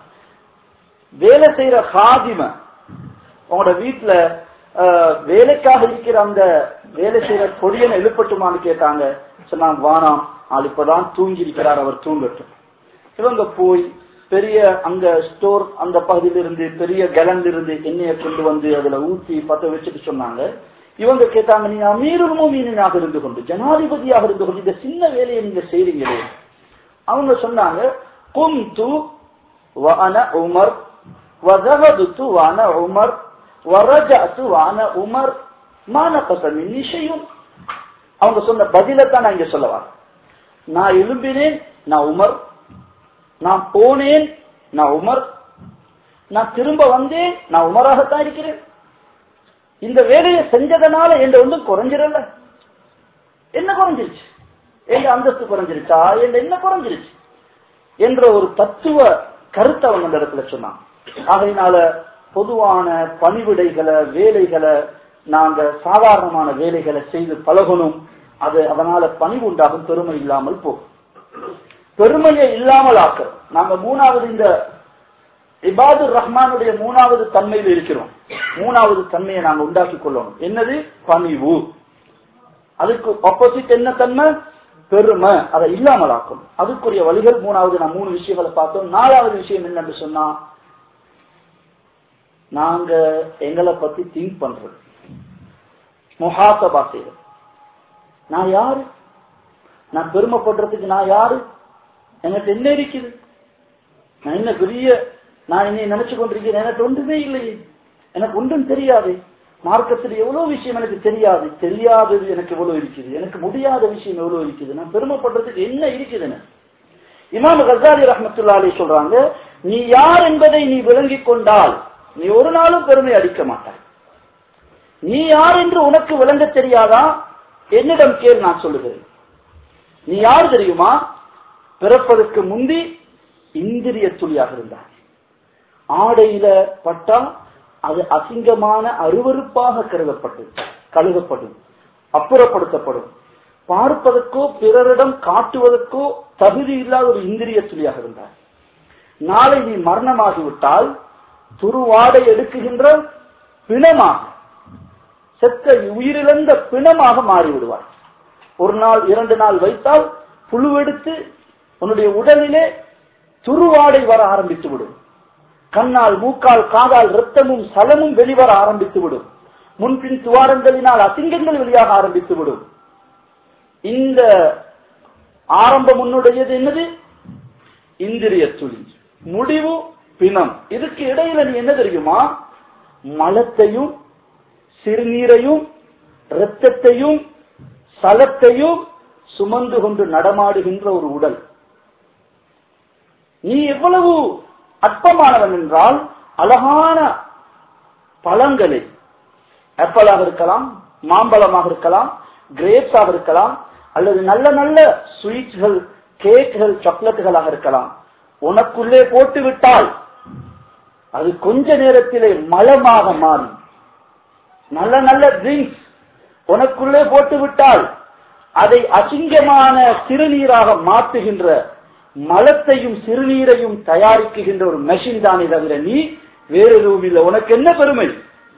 வேலை செய்யற ஹாதிம உங்களோட வீட்டுல அஹ், வேலைக்காக இருக்கிற அந்த வேலை செய்யற பொடியனை எழுப்பட்டுமான்னு கேட்டாங்க சொன்னாங்க வானாம் ஆள் இப்பதான் தூங்கி இருக்கிறார் அவர் தூங்கட்டும் இவங்க போய் பெரிய அங்க ஸ்டோர் அந்த பகுதியில இருந்து பெரிய கலன்ல இருந்து எண்ணெயை கொண்டு வந்து அதுல ஊத்தி பத்த வச்சுட்டு சொன்னாங்க இவங்க கேட்டாங்க நீங்க அமீருல் மோமீனாக இருந்து கொண்டு ஜனாதிபதியாக இருந்து கொண்டு இந்த சின்ன வேலையை நீங்க செய்றீங்களே அவங்க சொன்னாங்க கும்து வஅன உமர் வதஹதுத்து வஅன உமர் வரஜஅத்து வஅன உமர் மா நகஸ மின்னி ஷைஉன் அவங்க சொன்ன பதில தான் நான் இங்க சொல்ல வரேன் நான் எழும்பினேன் நான் உமர் நான் போனேன் நான் உமர் நான் திரும்ப வந்தேன் நான் உமராகத்தான் இருக்கிறேன் இந்த வேலையை செஞ்சதனால என்ற ஒன்றும் குறைஞ்சிடல என்ன குறைஞ்சிருச்சு எங்க அந்தஸ்து குறைஞ்சிருச்சா என்ற என்ன குறைஞ்சிருச்சு என்ற ஒரு தத்துவ கருத்தை அவங்க அந்த இடத்துல சொன்னாங்க ஆகையினால பொதுவான பணிவிடைகளை வேலைகளை நாங்க சாதாரணமான வேலைகளை செய்து பழகணும் அது அதனால பணிவு உண்டாகும் பெருமை இல்லாமல் போகும் பெருமையை இல்லாமல் ஆக்க நாங்க மூணாவது இந்த இபாதுர் ரஹ்மானுடைய மூணாவது தன்மையில் இருக்கிறோம் மூணாவது தன்மையை நாங்க உண்டாக்கி கொள்ளணும் என்னது பணிவு அதுக்கு ஆப்போசிட் என்ன தன்மை பெருமை அதை இல்லாமலாக்கும் அதுக்குரிய வழிகள் மூணாவது நான் மூணு விஷயங்களை பார்த்தோம் நாலாவது விஷயம் என்னன்னு சொன்னா நாங்க எங்களை பத்தி திங்க் பண்றது முஹாசபா செய்யறது நான் யாரு நான் பெருமைப்படுறதுக்கு நான் யாரு எனக்கு என்ன இருக்குது நான் என்ன பெரிய நான் என்னை நினைச்சு கொண்டிருக்கிறேன் எனக்கு ஒன்றுமே இல்லையே எனக்கு ஒன்றும் தெரியாது மார்க்கத்தில் எவ்வளவு விஷயம் எனக்கு தெரியாது தெரியாதது எனக்கு எவ்வளவு இருக்குது எனக்கு முடியாத விஷயம் எவ்வளவு இருக்குது நான் பெருமைப்படுறதுக்கு என்ன இருக்குது எனக்கு இமாம் கசாலி ரஹமத்துல்லா அலி சொல்றாங்க நீ யார் என்பதை நீ விளங்கிக் கொண்டால் நீ ஒரு நாளும் பெருமை அடிக்க மாட்டாய் நீ யார் என்று உனக்கு விளங்க தெரியாதா என்னிடம் கேள் நான் சொல்லுகிறேன் நீ யார் தெரியுமா பிறப்பதற்கு முந்தி இந்திரிய துளியாக இருந்தார் ஆடையில பட்டா அது அசிங்கமான அருவருப்பாக கருதப்பட்டது கழுகப்படும் அப்புறப்படுத்தப்படும் பார்ப்பதற்கோ பிறரிடம் காட்டுவதற்கோ தகுதி இல்லாத ஒரு இந்திரிய துளியாக இருந்தார் நாளை நீ மரணமாகிவிட்டால் துருவாடை எடுக்குகின்ற பிணமாக செத்த உயிரிழந்த பிணமாக மாறிவிடுவார் ஒரு நாள் இரண்டு நாள் வைத்தால் புழுவெடுத்து உன்னுடைய உடலிலே துருவாடை வர ஆரம்பித்து விடும் கண்ணால் மூக்கால் காதால் ரத்தமும் சலமும் வெளிவர ஆரம்பித்து விடும் முன்பின் துவாரங்களினால் அசிங்கங்கள் வெளியாக ஆரம்பித்து விடும் இந்த ஆரம்பம் உன்னுடையது என்னது இந்திரிய துளி முடிவு பிணம் இதுக்கு இடையில நீ என்ன தெரியுமா மலத்தையும் சிறுநீரையும் இரத்தத்தையும் சலத்தையும் சுமந்து கொண்டு நடமாடுகின்ற ஒரு உடல் நீ எவ்வளவு அற்பமானவன் என்றால் அழகான பழங்களை ஆப்பிளாக இருக்கலாம் மாம்பழமாக இருக்கலாம் கிரேப்ஸாக இருக்கலாம் அல்லது நல்ல நல்ல ஸ்வீட்கள் கேக்குகள் சாக்லேட்டுகளாக இருக்கலாம் உனக்குள்ளே போட்டு விட்டால் அது கொஞ்ச நேரத்திலே மலமாக மாறும் நல்ல நல்ல ட்ரிங்க்ஸ் உனக்குள்ளே போட்டு விட்டால் அதை அசிங்கமான சிறுநீராக மாற்றுகின்ற மலத்தையும் சிறுநீரையும் தயாரிக்குகின்ற ஒரு மெஷின் தானே தவிர நீ வேறு எதுவும் இல்லை உனக்கு என்ன பெருமை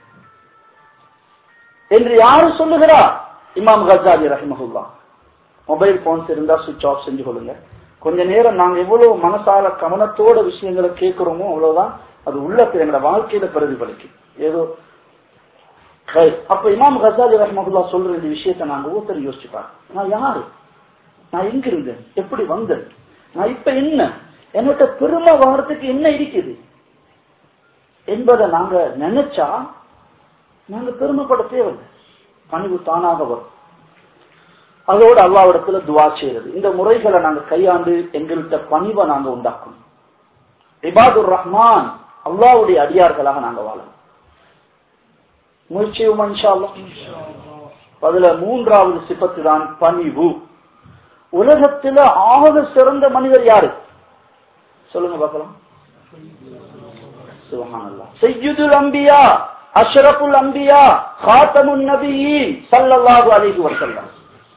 என்று யாரு சொல்லுகிறா இமாம் கசாலி ரஹிமஹுல்லா மொபைல் போன்ஸ் இருந்தா சுவிட்ச் ஆஃப் செஞ்சு கொள்ளுங்க கொஞ்ச நேரம் நாங்க எவ்வளவு மனசால கவனத்தோட விஷயங்களை கேட்கிறோமோ அவ்வளவுதான் அது உள்ளத்தில் எங்களோட வாழ்க்கையில பிரதிபலிக்கும் ஏதோ சரி. அப்ப இமாம் கசாலி ரஹ்மகுல்லா சொல்ற இந்த விஷயத்தை நாங்க ஒருத்தர் யோசிச்சுப்பாரு நான் யாரு நான் எங்க இருந்தேன் எப்படி வந்தேன் நான் இப்ப என்ன என்னோட பெருமை வாரத்துக்கு என்ன இருக்குது என்பதை நாங்க நினைச்சா நாங்க பெருமைப்பட தேவையில்லை பணிவு தானாக வரும் அதோடு அல்லாவிடத்துல துவா செய்யறது இந்த முறைகளை நாங்க கையாண்டு எங்கள்கிட்ட பணிவை நாங்க உண்டாக்கணும் இபாதுர் ரஹ்மான் அல்லாவுடைய அடியார்களாக நாங்க வாழணும் முயற்சியும் இன்ஷா அல்லாஹ். அதுல மூன்றாவது சிப்பத்து தான் பணிவு உலகத்துல ஆக சிறந்த மனிதர் யாரு சொல்லுங்க பார்க்கலாம் சுபஹானல்லாஹ் சையதுல் அம்பியா அஷ்ரஃபுல் அம்பியா காத்தமுன் நபியீன் ஸல்லல்லாஹு அலைஹி வஸல்லம்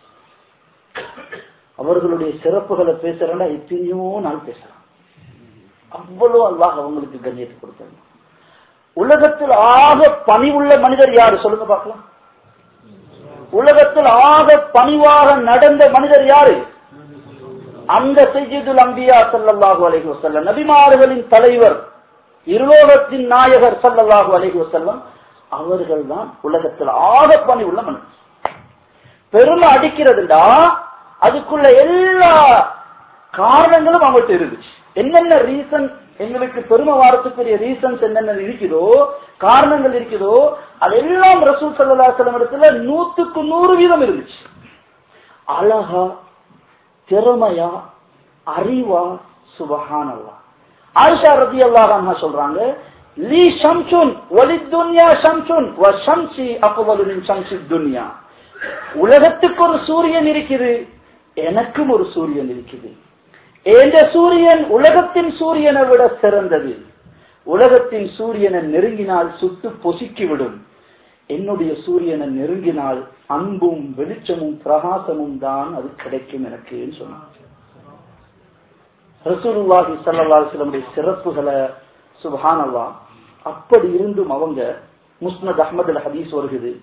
அவர்களுடைய சிறப்புகளை பேசுறேன்னா எத்தனையோ நாள் பேசுறான் அவ்வளவு அல்லாஹ் அவங்களுக்கு கண்ணியத்தை கொடுத்தாங்க உலகத்தில் ஆக பணிவுள்ள மனிதர் யாரு சொல்லுங்க பார்க்கலாம் உலகத்தில் ஆக பணிவாக நடந்த மனிதர் யாரு அந்த செய்யுதுல் அம்பியா ஸல்லல்லாஹு அலைஹி வஸல்லம் நபிமார்களின் தலைவர் இருலோகத்தின் நாயகர் ஸல்லல்லாஹு அலைஹி வஸல்லம் அவர்கள் தான் உலகத்தில் ஆக பணிவுள்ள மனிதர் பெருமை அடிக்கிறதுடா அதுக்குள்ள எல்லா காரணங்களும் அவங்கள்ட்ட இருந்துச்சு என்னென்ன ரீசன் எங்களுக்கு பெருமை வாரத்துக்குரிய ரீசன்ஸ் என்னென்ன இருக்குதோ காரணங்கள் இருக்குதோ அதெல்லாம் ரசூல் சல்லா செல்லம் இடத்துல நூத்துக்கு நூறு வீதம் இருந்துச்சு அழகா திறமையா அறிவா சுபஹானல்லா ஆயிஷா ரதி அல்லாஹ் சொல்றாங்க லீ ஷம்சுன் ஒலி துன்யா ஷம்சுன் வ ஷம்சி அப்வலுமின் ஷம்சி துன்யா உலகத்துக்கு ஒரு சூரியன் இருக்குது எனக்கும் ஒரு சூரியன் இருக்குது இந்த சூரியன் உலகத்தின் சூரியனை விட சிறந்தது உலகத்தின் சூரியனை நெருங்கினால் சுட்டு பொசுக்கிவிடும் என்னுடைய சூரியனை நெருங்கினால் அன்பும் வெளிச்சமும் பிரகாசமும் தான் அது கிடைக்கும் எனக்கு சொன்னார் ரசூலுல்லாஹி ஸல்லல்லாஹு அலைஹி வஸல்லம் சிறப்புகளை சுபஹான் அல்லா அப்படி இருந்தும் அவங்க முஸ்னத் அஹமது ஹதீஸ் வருகுது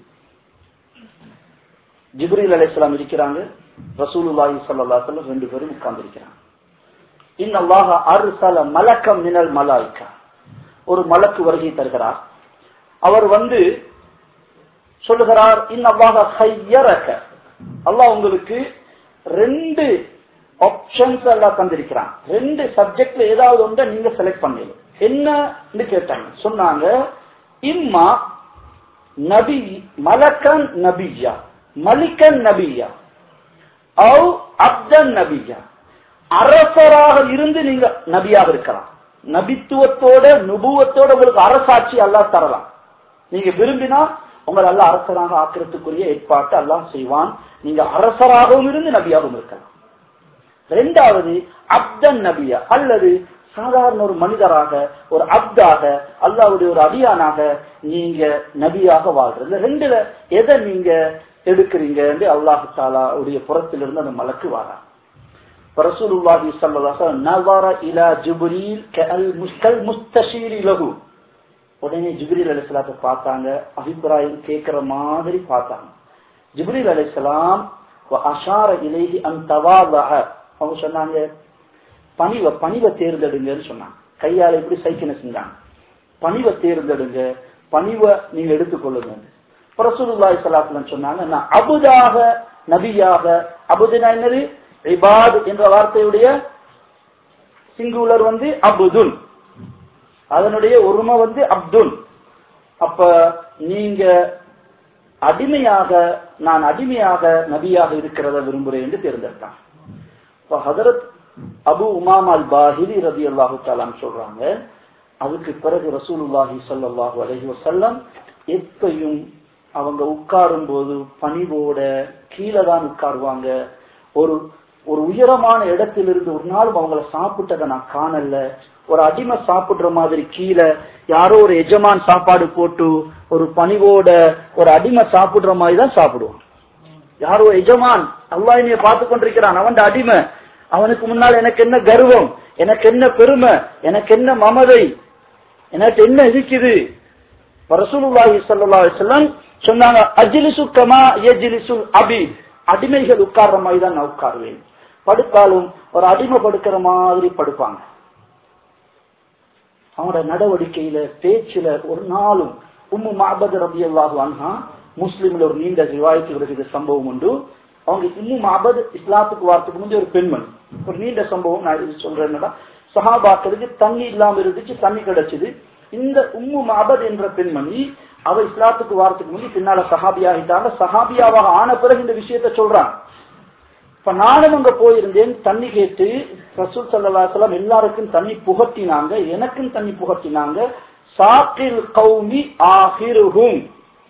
ஜிப்ரீல் அலைஹிஸ்ஸலாம் இருக்கிறாங்க ரசூலுல்லாஹி ஸல்லல்லாஹு அலைஹி வஸல்லம் ரெண்டு பேரும் உட்கார்ந்து இருக்கிறாங்க இன்னல்லாஹ அர்சல மலக்கம் மினல் மலாயிகா ஒரு மலக்கு வருகை தருகிறார் அவர் வந்து சொல்லுகிறார் இன்னல்லாஹ ஹையரக அல்லாஹ் உங்களுக்கு ரெண்டு ஆப்ஷன்ஸ் எல்லாம் தந்திருக்கிறான் ரெண்டு சப்ஜெக்ட்ல ஏதாவது ஒன்றை நீங்க செலக்ட் பண்ணல என்னன்னு கேட்டாங்க சொன்னாங்க இம்மா நபி மலக்கன் நபியா மலிக்கன் நபியா அவு அப்தன் நபியா அரசராக இருந்து நீங்க நபியாக இருக்கலாம் நபித்துவத்தோட நுபுவத்தோட உங்களுக்கு அரசாட்சி அல்லாஹ் தரலாம் நீங்க விரும்பினா உங்களை அல்லாஹ் அரசராக ஆக்கிறதுக்குரிய ஏற்பாட்டு அல்லாஹ் செய்வான் நீங்க அரசராகவும் இருந்து நபியாகவும் இருக்கலாம் ரெண்டாவது அப்தன் நபியா அல்லது சாதாரண ஒரு மனிதராக ஒரு அப்தாக அல்லாவுடைய ஒரு அடியானாக நீங்க நபியாக வாழ்றது இந்த ரெண்டுல எதை நீங்க எடுக்கிறீங்க என்று அல்லாஹு தாலா உடைய புறத்திலிருந்து அந்த மலக்கு வாரா ரசூலுல்லாஹி ஸல்லல்லாஹு அலைஹி நவர இலா ஜிப்ரீல் கல் முஸ்கல் முஸ்தஷீரி லஹு உடனே ஜிப்ரீல் அலைஹிஸ்ஸலாத்தை பார்த்தாங்க அபிப்பிராயம் கேட்கிற மாதிரி பார்த்தாங்க ஜிப்ரீல் அலைஹிஸ்ஸலாம் அஷார இலைஹி அன் தவாதஹ அவங்க சொன்னாங்க பணிவை பணிவை தேர்ந்தெடுங்கன்னு சொன்னாங்க கையால எப்படி சைக்கின செஞ்சாங்க பணிவை தேர்ந்தெடுங்க பணிவை நீங்க எடுத்துக்கொள்ளுங்க ரசூலுல்லாஹி ஸல்லல்லாஹு சொன்னாங்க நான் அபுதாக நபியாக அபுதுனா என்னது இபாத் என்ற வார்த்தையுடைய சிங்குலர் வந்து அபுதுல் அதனுடைய ஒருமை வந்து அப்துல் அப்ப நீங்க அடிமையாக நான் அடிமையாக நபியாக இருக்கிறத விரும்புகிறேன் என்று தேர்ந்தெடுத்தான் இப்ப ஹதரத் அபு உமாம் அல் பாஹிரி ரதி அல்லாஹு தாலாம் சொல்றாங்க அதுக்கு பிறகு ரசூலுல்லாஹி ஸல்லல்லாஹு அலைஹி வஸல்லம் எப்பையும் அவங்க உட்காரும் போது பணிவோட கீழே தான் உட்காருவாங்க ஒரு ஒரு உயரமான இடத்திலிருந்து ஒரு நாள் அவங்கள சாப்பிட்டதை நான் காணல ஒரு அடிமை சாப்பிடுற மாதிரி கீழே யாரோ ஒரு எஜமான் சாப்பாடு போட்டு ஒரு பணிவோட ஒரு அடிமை சாப்பிடுற மாதிரி தான் சாப்பிடுவான் யாரோ எஜமான் அல்லாஹ் என்னைய பார்த்து கொண்டிருக்கிறான் அவன் அடிமை அவனுக்கு முன்னால் எனக்கு என்ன கர்வம் எனக்கு என்ன பெருமை எனக்கு என்ன மமதை எனக்கு என்ன இருக்குது ரசூலுல்லாஹி ஸல்லல்லாஹு அலைஹி வஸல்லம் சொன்னாங்க அஜ்லிசு கமா யஜ்லிசுல் அபீத் அடிமைகள் உட்கார்ற மாதிரி தான் நான் உட்காருவேன் படுத்தாலும் ஒரு அடிமை படுக்கிற மாதிரி படுப்பாங்க அவங்களோட நடவடிக்கையில பேச்சுல ஒரு நாளும் உம்மு மாபத் ரபி அல்லாஹு அன்ஹா முஸ்லிம்ல ஒரு நீண்ட ரிவாயத்து வருகிற சம்பவம் உண்டு அவங்க இன்னும் மாபத் இஸ்லாத்துக்கு வாரத்துக்கு முந்தைய ஒரு பெண்மணி ஒரு நீண்ட சம்பவம் நான் இது சொல்றேன் என்னடா சஹாபாக்களுக்கு தண்ணி இல்லாம இருந்துச்சு தண்ணி கிடைச்சது இந்த உம்மு மாபத் என்ற பெண்மணி அவ இஸ்லாத்துக்கு வாரத்துக்கு முந்தி பின்னால சஹாபியாகிட்டாங்க சஹாபியாவாக ஆன பிறகு இந்த விஷயத்த சொல்றாங்க இப்ப நானும் அங்க போயிருந்தேன் தண்ணி கேட்டு ரசூல் சல்லாஹலாம் எல்லாருக்கும் தண்ணி புகட்டினாங்க எனக்கும் தண்ணி புகட்டினாங்க சாக்கில் கௌமி ஆகிருகும்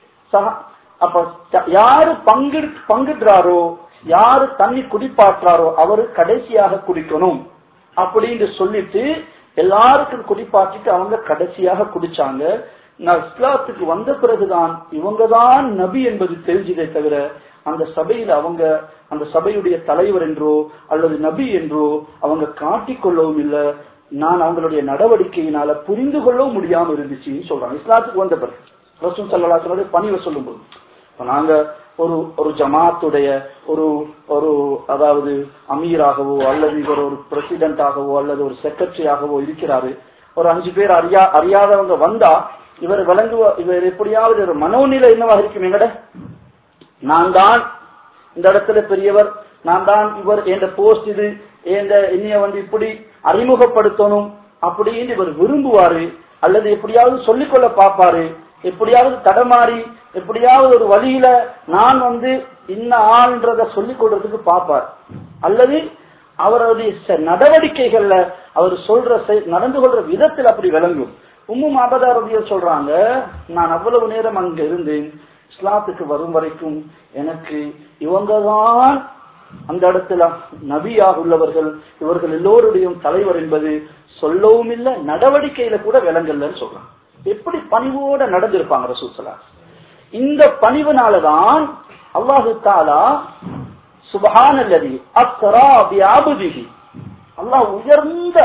அப்ப யாரு பங்கு பங்குறாரோ யாரு தண்ணி குடிப்பாற்றாரோ அவரு கடைசியாக குடிக்கணும் அப்படின்னு சொல்லிட்டு எல்லாருக்கும் குடிப்பாட்டிட்டு அவங்க கடைசியாக குடிச்சாங்க நான் இஸ்லாத்துக்கு வந்த பிறகுதான் இவங்கதான் நபி என்பது தெரிஞ்சதே தவிர அந்த சபையில அவங்க அந்த சபையுடைய தலைவர் என்றோ அல்லது நபி என்றோ அவங்க காட்டிக்கொள்ளவும் இல்லை நான் அவங்களுடைய நடவடிக்கையினால புரிந்து கொள்ளவும் முடியாம இருந்துச்சுன்னு சொல்றாங்க இஸ்லாத்துக்கு வந்த பிறகு ரசூல் சல்லா சொல்லுடைய பணிவை சொல்லும் போது நாங்க ஒரு ஒரு ஜமாத்துடைய ஒரு ஒரு அதாவது அமீராகவோ அல்லது இவர் ஒரு பிரசிடென்டாகவோ அல்லது ஒரு செக்ரட்டரியாகவோ இருக்கிறாரு ஒரு அஞ்சு பேர் அறியா அறியாதவங்க வந்தா இவர் விளங்குவ இவர் எப்படியாவது ஒரு மனோநிலை என்னவாக இருக்கும் எங்கட நான் தான் இந்த இடத்துல பெரியவர் நான் தான் இவர் என்ற போஸ்ட் இது என்ற என்னைய வந்து இப்படி அறிமுகப்படுத்தணும் அப்படின்னு இவர் விரும்புவாரு அல்லது எப்படியாவது சொல்லிக்கொள்ள பார்ப்பாரு எப்படியாவது தடமாறி எப்படியாவது ஒரு வழியில நான் வந்து இன்ன ஆள்ன்றத சொல்லிக் கொடுறதுக்கு பார்ப்பார் அல்லது அவருடைய நடவடிக்கைகள்ல அவர் சொல்ற நடந்து கொள்ற விதத்தில் அப்படி விளங்கும் உம்மு மாபதாரதியர் சொல்றாங்க நான் அவ்வளவு நேரம் அங்க இருந்தேன் இஸ்லாத்துக்கு வரும் வரைக்கும் எனக்கு இவங்கதான் அந்த இடத்துல நபியாக உள்ளவர்கள் இவர்கள் எல்லோருடையும் தலைவர் என்பது சொல்லவும் இல்லை நடவடிக்கையில கூட விளங்கல்லன்னு சொல்றாங்க எப்படி பணிவோட நடந்திருப்பாங்க ரசூசலா இந்த பணிவுனாலதான் அல்லாஹு தாலா சுபஹானல்லதி அஸ்ரா பியாபுதிஹி அல்லாஹ் உயர்ந்த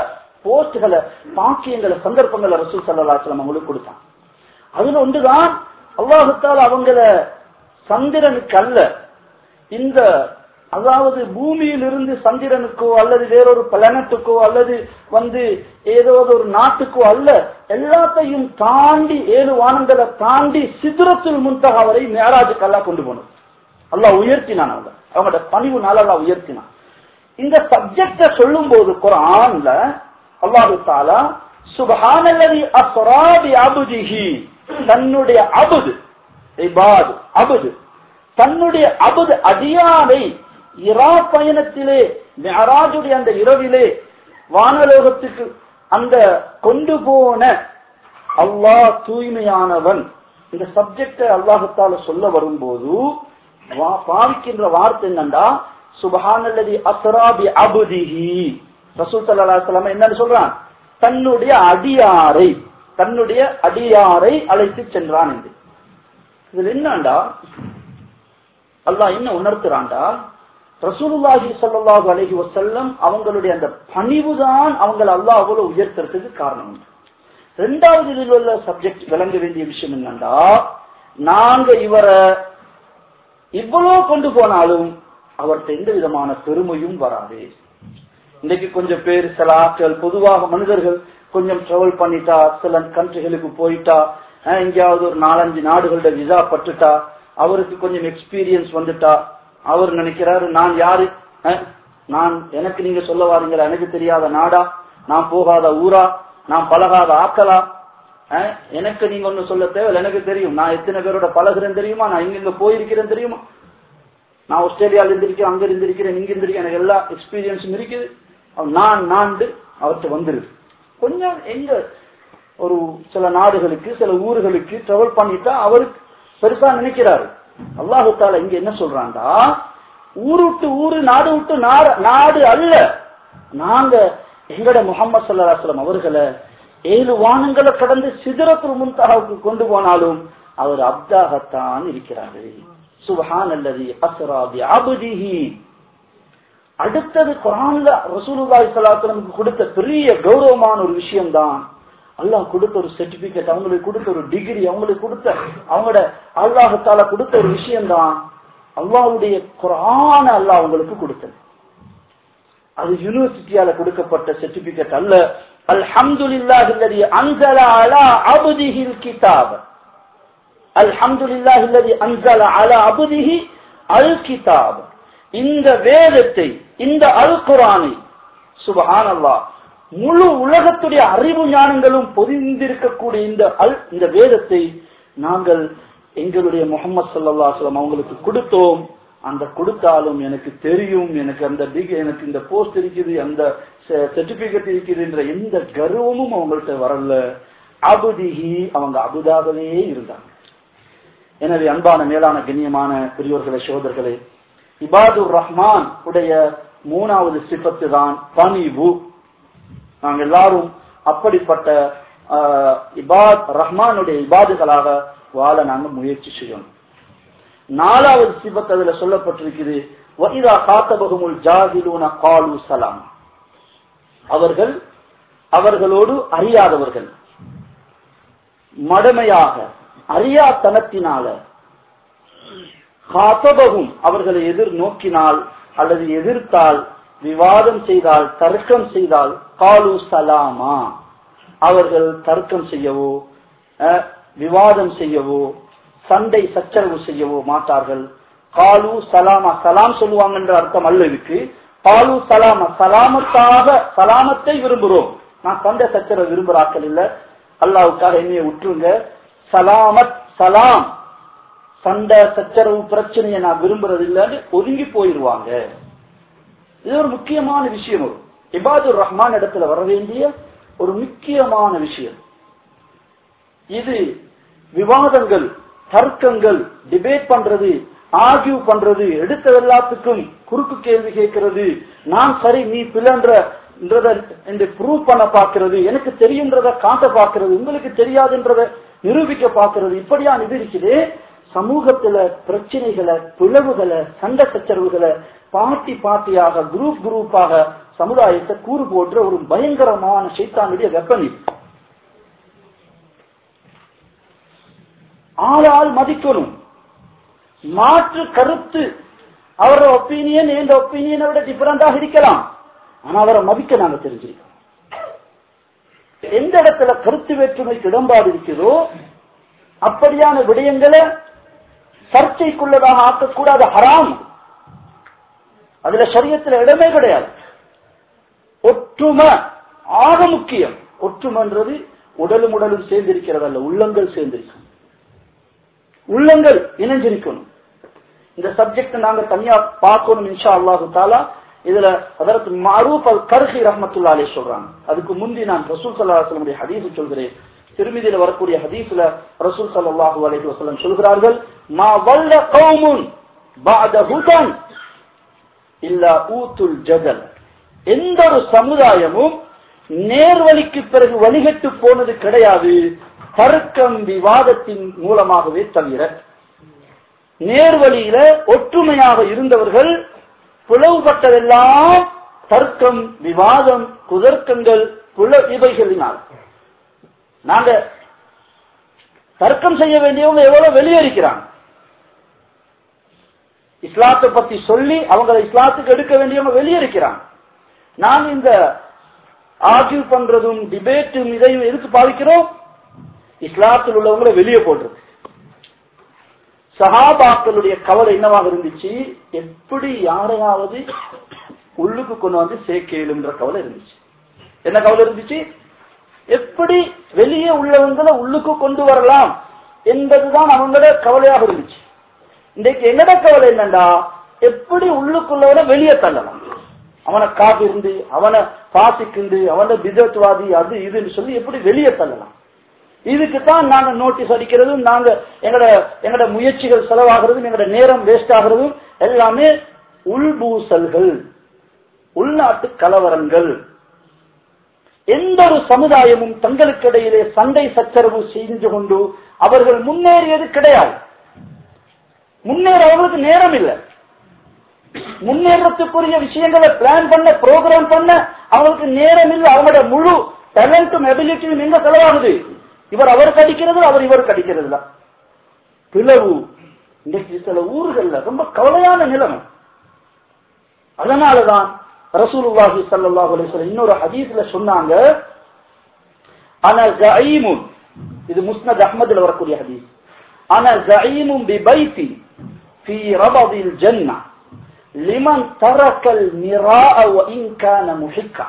போஸ்ட்களை பாக்கியங்களை சந்தர்ப்பங்களை ரசூல் சல்லாஸ்லாம் அவங்களுக்கு கொடுத்தான் அதுல ஒன்றுதான் அல்லாஹுத்தால் அவங்கள சந்திரனுக்கு அல்ல இந்த அதாவது பூமியிலிருந்து சந்திரனுக்கோ அல்லது வேறொரு பிளானட்டுக்கோ அல்லது வந்து ஏதோ ஒரு நாட்டுக்கோ அல்ல எல்லாத்தையும் தாண்டி ஏழு வானங்களை தாண்டி சிதுரத்தில் முன்தக வரை மேராஜுக்கு அல்லா கொண்டு போனது அல்லாஹ் உயர்த்தினான் அவங்க அவங்களோட பணிவுனால அல்லாஹ் உயர்த்தினான் இந்த சப்ஜெக்ட சொல்லும் போது குரான்ல அல்லாஹு தாலா சுபஹானல்லதி அஸ்ராபி அபுதிஹி தன்னுடைய அபுது இபாது அபுது தன்னுடைய அபுது அடியானை இரா பயணத்திலே மெஹராஜுடைய அந்த இரவிலே வானலோகத்துக்கு அந்த கொண்டு போன அல்லாஹ் தூய்மையானவன் இந்த சப்ஜெக்ட அல்லாஹத்தால சொல்ல வரும்போது பாவிக்கின்ற வார்த்தை என்னண்டா சுபஹானல்லதி அஸ்ராபி அபுதிஹி ரசூல் சல்லாஹ் என்னன்னு சொல்றான் தன்னுடைய அடியாரை தன்னுடைய அடியாரை அழைத்து சென்றான் என்று இதுல என்னண்டா அல்லாஹ் என்ன உணர்த்துறான்டா ரசூலுல்லாஹி ஸல்லல்லாஹு அலைஹி வஸல்லம் அவங்களுடைய அந்த பணிவுதான் அவங்கள அல்லாஹ் அவ்வளவு உயர்த்துறதுக்கு காரணம் ரெண்டாவது இதில் உள்ள சப்ஜெக்ட் விளங்க வேண்டிய விஷயம் என்னண்டா நாங்க இவரை இவ்வளவு கொண்டு போனாலும் அவர்கிட்ட எந்த விதமான பெருமையும் வராது இன்னைக்கு கொஞ்சம் பேர் சில ஆட்கள் பொதுவாக மனிதர்கள் கொஞ்சம் டிராவல் பண்ணிட்டா சில கண்ட்ரிகளுக்கு போயிட்டா எங்கேயாவது ஒரு நாலஞ்சு நாடுகளோட விசா பட்டுட்டா அவருக்கு கொஞ்சம் எக்ஸ்பீரியன்ஸ் வந்துட்டா அவர் நினைக்கிறாரு நான் யாரு நான் எனக்கு நீங்க சொல்ல வாரீங்களா எனக்கு தெரியாத நாடா நான் போகாத ஊரா நான் பழகாத ஆக்கலா எனக்கு நீங்க ஒண்ணு சொல்ல தேவை எனக்கு தெரியும் நான் எத்தனை பேரோட பழகுறேன் தெரியுமா நான் இங்க இங்க போயிருக்கிறேன் தெரியுமா நான் ஆஸ்திரேலியால இருந்திருக்கேன் அங்க இருந்திருக்கிறேன் இங்க இருந்திருக்கேன் எனக்கு எல்லா எக்ஸ்பீரியன்ஸும் இருக்குது நான் நான்டு அவர்கிட்ட வந்துருது கொஞ்சம் எங்க ஒரு சில நாடுகளுக்கு சில ஊர்களுக்கு டிராவல் பண்ணிட்டா அவருக்கு பெருசா நினைக்கிறாரு அல்லாஹு தால இங்க என்ன சொல்றாண்டா ஊரு விட்டு ஊரு நாடு விட்டு நாடு அல்ல நாங்க எங்கட முகமது சல்லாஸ்லம் அவர்களை ஏழு வானங்களை கடந்து சிதறத்து முன்தாவுக்கு கொண்டு போனாலும் அவர் அப்தாகத்தான் இருக்கிறாரு சுபஹான் அல்லது அசராபி அபுதிஹி அடுத்தது குரான்ல ரசூலுல்லாஹி ஸல்லல்லாஹு கொடுத்த பெரிய கௌரவமான ஒரு விஷயம் தான் அல்லாஹ் கொடுத்த ஒரு சர்டிபிகேட் அவங்களுக்கு கொடுத்த ஒரு டிகிரி அவங்களுக்கு கொடுத்த அவங்களோட அல்லாஹத்தால கொடுத்த ஒரு விஷயம் தான் அல்லாவுடைய குரான அல்லாஹ் அவங்களுக்கு கொடுத்தது அது யூனிவர்சிட்டியால கொடுக்கப்பட்ட சர்டிபிகேட் அல்ல அல்ஹம்துலில்லாஹி அல்லதி அன்ஸல அலா அப்திஹில் கிதாப் அல்ஹம்துலில்லாஹி அல்லதி அன்ஸல அலா அப்திஹி அல் கிதாப் இந்த வேதத்தை இந்த அல் குரானை சுபஹான் அல்லா முழு உலகத்துடைய அறிவு ஞானங்களும் பொதிந்திருக்கக்கூடிய இந்த அல் இந்த வேதத்தை நாங்கள் எங்களுடைய முகமது சல்லாஸ்லாம் அவங்களுக்கு கொடுத்தோம் அந்த கொடுத்தாலும் எனக்கு தெரியும் எனக்கு அந்த டிகிரி எனக்கு இந்த போஸ்ட் இருக்குது அந்த சர்டிபிகேட் இருக்குதுன்ற எந்த கர்வமும் அவங்கள்ட்ட வரல அபுதிஹி அவங்க அபுதாகவே இருந்தாங்க எனவே அன்பான மேலான கண்ணியமான பெரியோர்களே சோதர்களே இபாதுர் ரஹ்மான் உடைய மூணாவது சிபத்து தான் பணிவு நாங்க எல்லாரும் அப்படிப்பட்ட இபாத் ரஹ்மானுடைய இபாதுகளாக வாழ நாங்க முயற்சி செய்யணும் நாலாவது சிபத் அதுல சொல்லப்பட்டிருக்குது வயிதா காத்தபகுமுல் ஜாகிலூன காலு சலாம் அவர்கள் அவர்களோடு அறியாதவர்கள் மடமையாக அறியாத்தனத்தினால காத்தபகும் அவர்களை எதிர் நோக்கினால் அல்லது எதிர்த்தால் விவாதம் செய்தால் தர்க்கம் செய்தால் காலு சலாமா அவர்கள் தர்க்கம் செய்யவோ விவாதம் செய்யவோ சண்டை சச்சரவு செய்யவோ மாட்டார்கள் காலு சலாமா சலாம் சொல்லுவாங்கன்ற அர்த்தம் அல்ல இதுக்கு காலு சலாமா சலாமத்தாக சலாமத்தை விரும்புகிறோம் நான் சண்டை சச்சரவு விரும்புறாக்கள் இல்ல அல்லாவுக்காக என்னைய விட்டுருங்க சலாமத் சலாம் சண்டை சச்சரவு பிரச்சனையை நான் விரும்புறது இல்லைன்னு ஒதுங்கி போயிருவாங்க இது ஒரு முக்கியமான விஷயம் ஒரு இபாதுர் ரஹ்மான் இடத்துல வர வேண்டிய ஒரு முக்கியமான விஷயம் இது விவாதங்கள் தர்க்கங்கள் டிபேட் பண்றது ஆர்கியூ பண்றது எடுத்த எல்லாத்துக்கும் குறுக்கு கேள்வி கேட்கிறது நான் சரி நீ பிள்ளைன்ற ப்ரூவ் பண்ண பாக்குறது எனக்கு தெரியுன்றத காட்ட பாக்குறது உங்களுக்கு தெரியாதுன்றத நிரூபிக்க பாக்குறது இப்படியான இது இருக்குது சமூகத்துல பிரச்சனைகளை பிளவுகளை சண்டை சச்சரவுகளை பார்ட்டி பார்ட்டியாக குரூப் குரூப்பாக சமுதாயத்தை கூறு போன்ற ஒரு பயங்கரமான சைத்தானுடைய வெப்பன் இது ஆளால் மதிக்கணும் மாற்று கருத்து அவரோட ஒப்பீனியன் எந்த ஒப்பீனியனை விட டிஃபரெண்டாக இருக்கலாம் ஆனா அவரை மதிக்க நாங்க தெரிஞ்சிருக்கோம் எந்த இடத்துல கருத்து வேற்றுமைக்கு இடம்பாடு இருக்கிறதோ அப்படியான விடயங்களை சர்ச்சைக்குள்ளதாக ஆக்கக்கூடாது ஹராம் அதுல சரியத்துல இடமே கிடையாது ஒற்றுமை ஆக முக்கியம் ஒற்றுமைன்றது உடலும் உடலும் சேர்ந்திருக்கிறது அல்ல உள்ளங்கள் சேர்ந்திருக்கும் உள்ளங்கள் இணைஞ்சிருக்கணும் இந்த சப்ஜெக்ட் நாங்க தனியா பார்க்கணும் இன்ஷா அல்லாஹு தாலா இதுல அதற்கு மரூப் அல் கர்ஹி ரஹமத்துல்லா அலி சொல்றாங்க அதுக்கு முந்தி நான் ரசூல் சல்லாஹனுடைய ஹதீஸ் சொல்கிறேன் திருமதியில வரக்கூடிய ஹதீஸ்ல ரசூல் சல்லாஹூ அலஹி வசலம் சொல்கிறார்கள் மா வல்ல கௌமுன் பாத ஹுதன் இல்ல ஊத்துல் ஜகல் எந்த ஒரு சமுதாயமும் நேர்வழிக்கு பிறகு வழிகட்டு போனது கிடையாது தர்க்கம் விவாதத்தின் மூலமாகவே தவிர நேர்வழியில ஒற்றுமையாக இருந்தவர்கள் பிளவுபட்டதெல்லாம் தர்க்கம் விவாதம் குதர்க்கங்கள் புல இவைகளினால் நாங்க தர்க்கம் செய்ய வேண்டியவங்க எவ்வளவு வெளியேறிக்கிறாங்க இஸ்லாத்தை பத்தி சொல்லி அவங்களை இஸ்லாத்துக்கு எடுக்க வேண்டியவங்க வெளியேறிக்கிறாங்க நாங்க இந்த ஆர்கியூ பண்றதும் டிபேட்டும் இதையும் எதுக்கு பாவிக்கிறோம் இஸ்லாத்தில் உள்ளவங்களை வெளியே போடுறது சஹாபாக்களுடைய கவலை என்னவாக இருந்துச்சு எப்படி யாரையாவது உள்ளுக்கு கொண்டு வந்து சேர்க்கலுன்ற கவலை இருந்துச்சு என்ன கவலை இருந்துச்சு எப்படி வெளியே உள்ளவங்களை உள்ளுக்கு கொண்டு வரலாம் என்பதுதான் அவங்களோட கவலையாக இருந்துச்சு இன்றைக்கு என்னோட கவலை என்னண்டா எப்படி உள்ளுக்குள்ளவனை வெளியே தள்ளலாம் அவனை காப்பிருந்து அவனை பாசிக்கிண்டு அவனை பிதத்வாதி அது இதுன்னு சொல்லி எப்படி வெளியே தள்ளலாம் இதுக்கு தான் நாங்க நோட்டீஸ் அடிக்கிறதும் நாங்க எங்கட எங்கட முயற்சிகள் செலவாகிறதும் எங்கட நேரம் வேஸ்ட் ஆகிறதும் எல்லாமே உள்பூசல்கள் உள்நாட்டு கலவரங்கள் எந்த ஒரு சமுதாயமும் தங்களுக்கிடையிலே சண்டை சச்சரவு செஞ்சு கொண்டு அவர்கள் முன்னேறியது கிடையாது முன்னேற அவர்களுக்கு நேரம் இல்லை முன்னேறத்துக்குரிய விஷயங்களை பிளான் பண்ண ப்ரோக்ராம் பண்ண அவங்களுக்கு நேரம் இல்லை அவங்களோட முழு டேலண்டும் எபிலிட்டியும் எங்க செலவாகுது இவர் அவருக்கு அடிக்கிறது அவர் இவருக்கு அடிக்கிறது பிளவு இன்றைக்கு சில ஊர்கள்ல ரொம்ப கவலையான நிலைமை அதனாலதான் ரசூலுல்லாஹி ஸல்லல்லாஹு அலைஹி வஸல்லம் இன்னொரு ஹதீஸ்ல சொன்னாங்க அன ஜஈமுன் இது முஸ்னத் அஹ்மதுல வரக்கூடிய ஹதீஸ் அன ஜஈமுன் பிபைத்தி في ربض الجنة لمن ترك المراء وإن كان محكا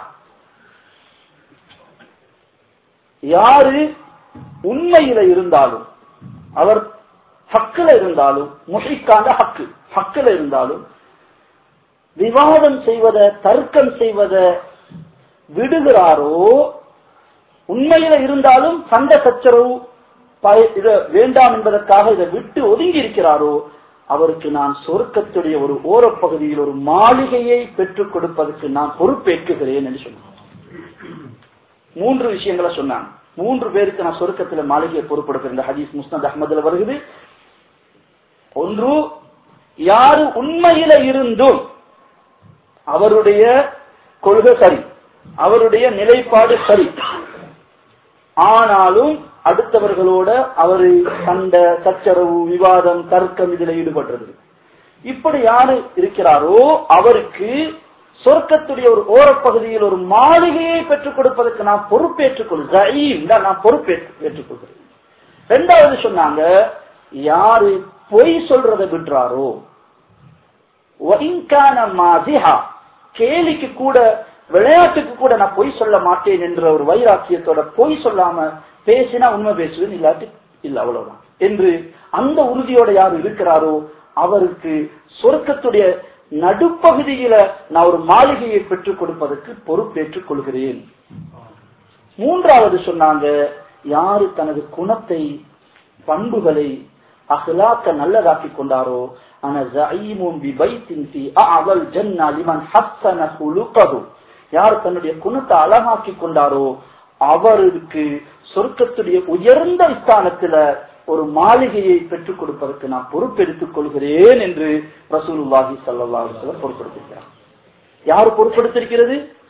யாரு உண்மையில இருந்தாலும் அவர் ஹக்குல இருந்தாலும் முஷிக்கான ஹக்கு ஹக்குல இருந்தாலும் விவாதம் செய்வத தர்க்கம் செய்வத விடுகிறாரோ உண்மையில இருந்தாலும் சண்டை சச்சரவு இத வேண்டாம் என்பதற்காக இதை விட்டு ஒதுங்கி இருக்கிறாரோ அவருக்கு நான் சொர்க்கத்துடைய ஒரு ஓரப்பகுதியில் ஒரு மாளிகையை பெற்றுக் கொடுப்பதற்கு நான் பொறுப்பேற்குகிறேன் என்று சொன்னான் மூன்று விஷயங்களை சொன்னாங்க மூன்று பேருக்கு நான் சொருக்கத்தில் மாளிகையை பொறுப்படுத்துறேன் இந்த ஹதீஸ் முஸ்னத் அஹமதுல வருகிறது ஒன்று யாரு உண்மையில இருந்தும் அவருடைய கொள்கை சரி அவருடைய நிலைப்பாடு சரி ஆனாலும் அடுத்தவர்களோட அவரு சண்டை சச்சரவு விவாதம் தர்க்கம் இதுல ஈடுபடுறது இப்படி யாரு இருக்கிறாரோ அவருக்கு சொர்க்கத்துடைய ஒரு ஓரப்பகுதியில் ஒரு மாளிகையை பெற்றுக் கொடுப்பதற்கு நான் பொறுப்பேற்றுக் கொள்கிறேன் நான் பொறுப்பேற்றுக் கொள்கிறேன் ரெண்டாவது சொன்னாங்க யாரு பொய் சொல்றதை விடுறாரோ கேலிக்கு கூட விளையாட்டுக்கு கூட நான் பொய் சொல்ல மாட்டேன் என்ற ஒரு வைராக்கியத்தோட பொய் சொல்லாம பேசினா உண்மை பேசுவேன் இல்லாட்டி இல்ல அவ்வளவுதான் என்று அந்த உறுதியோட யார் இருக்கிறாரோ அவருக்கு சொர்க்கத்துடைய நடுப்பகுதியில நான் ஒரு மாளிகையை பெற்றுக் கொடுப்பதற்கு பொறுப்பேற்றுக் கொள்கிறேன் மூன்றாவது சொன்னாங்க யாரு தனது குணத்தை பண்புகளை அகலாக்க நல்லதாக்கி கொண்டாரோ யார் தன்னுடைய குணத்தை அழகாக்கி கொண்டாரோ அவருக்கு சொர்க்கத்துடைய உயர்ந்த ஸ்தானத்துல ஒரு மாளிகையை பெற்றுக் கொடுப்பதற்கு நான் பொறுப்பெடுத்துக் கொள்கிறேன் என்று ரசூலுல்லாஹி சல்லாஹ் பொறுப்படுத்திருக்கிறார் யார் பொறுப்படுத்திருக்கிறது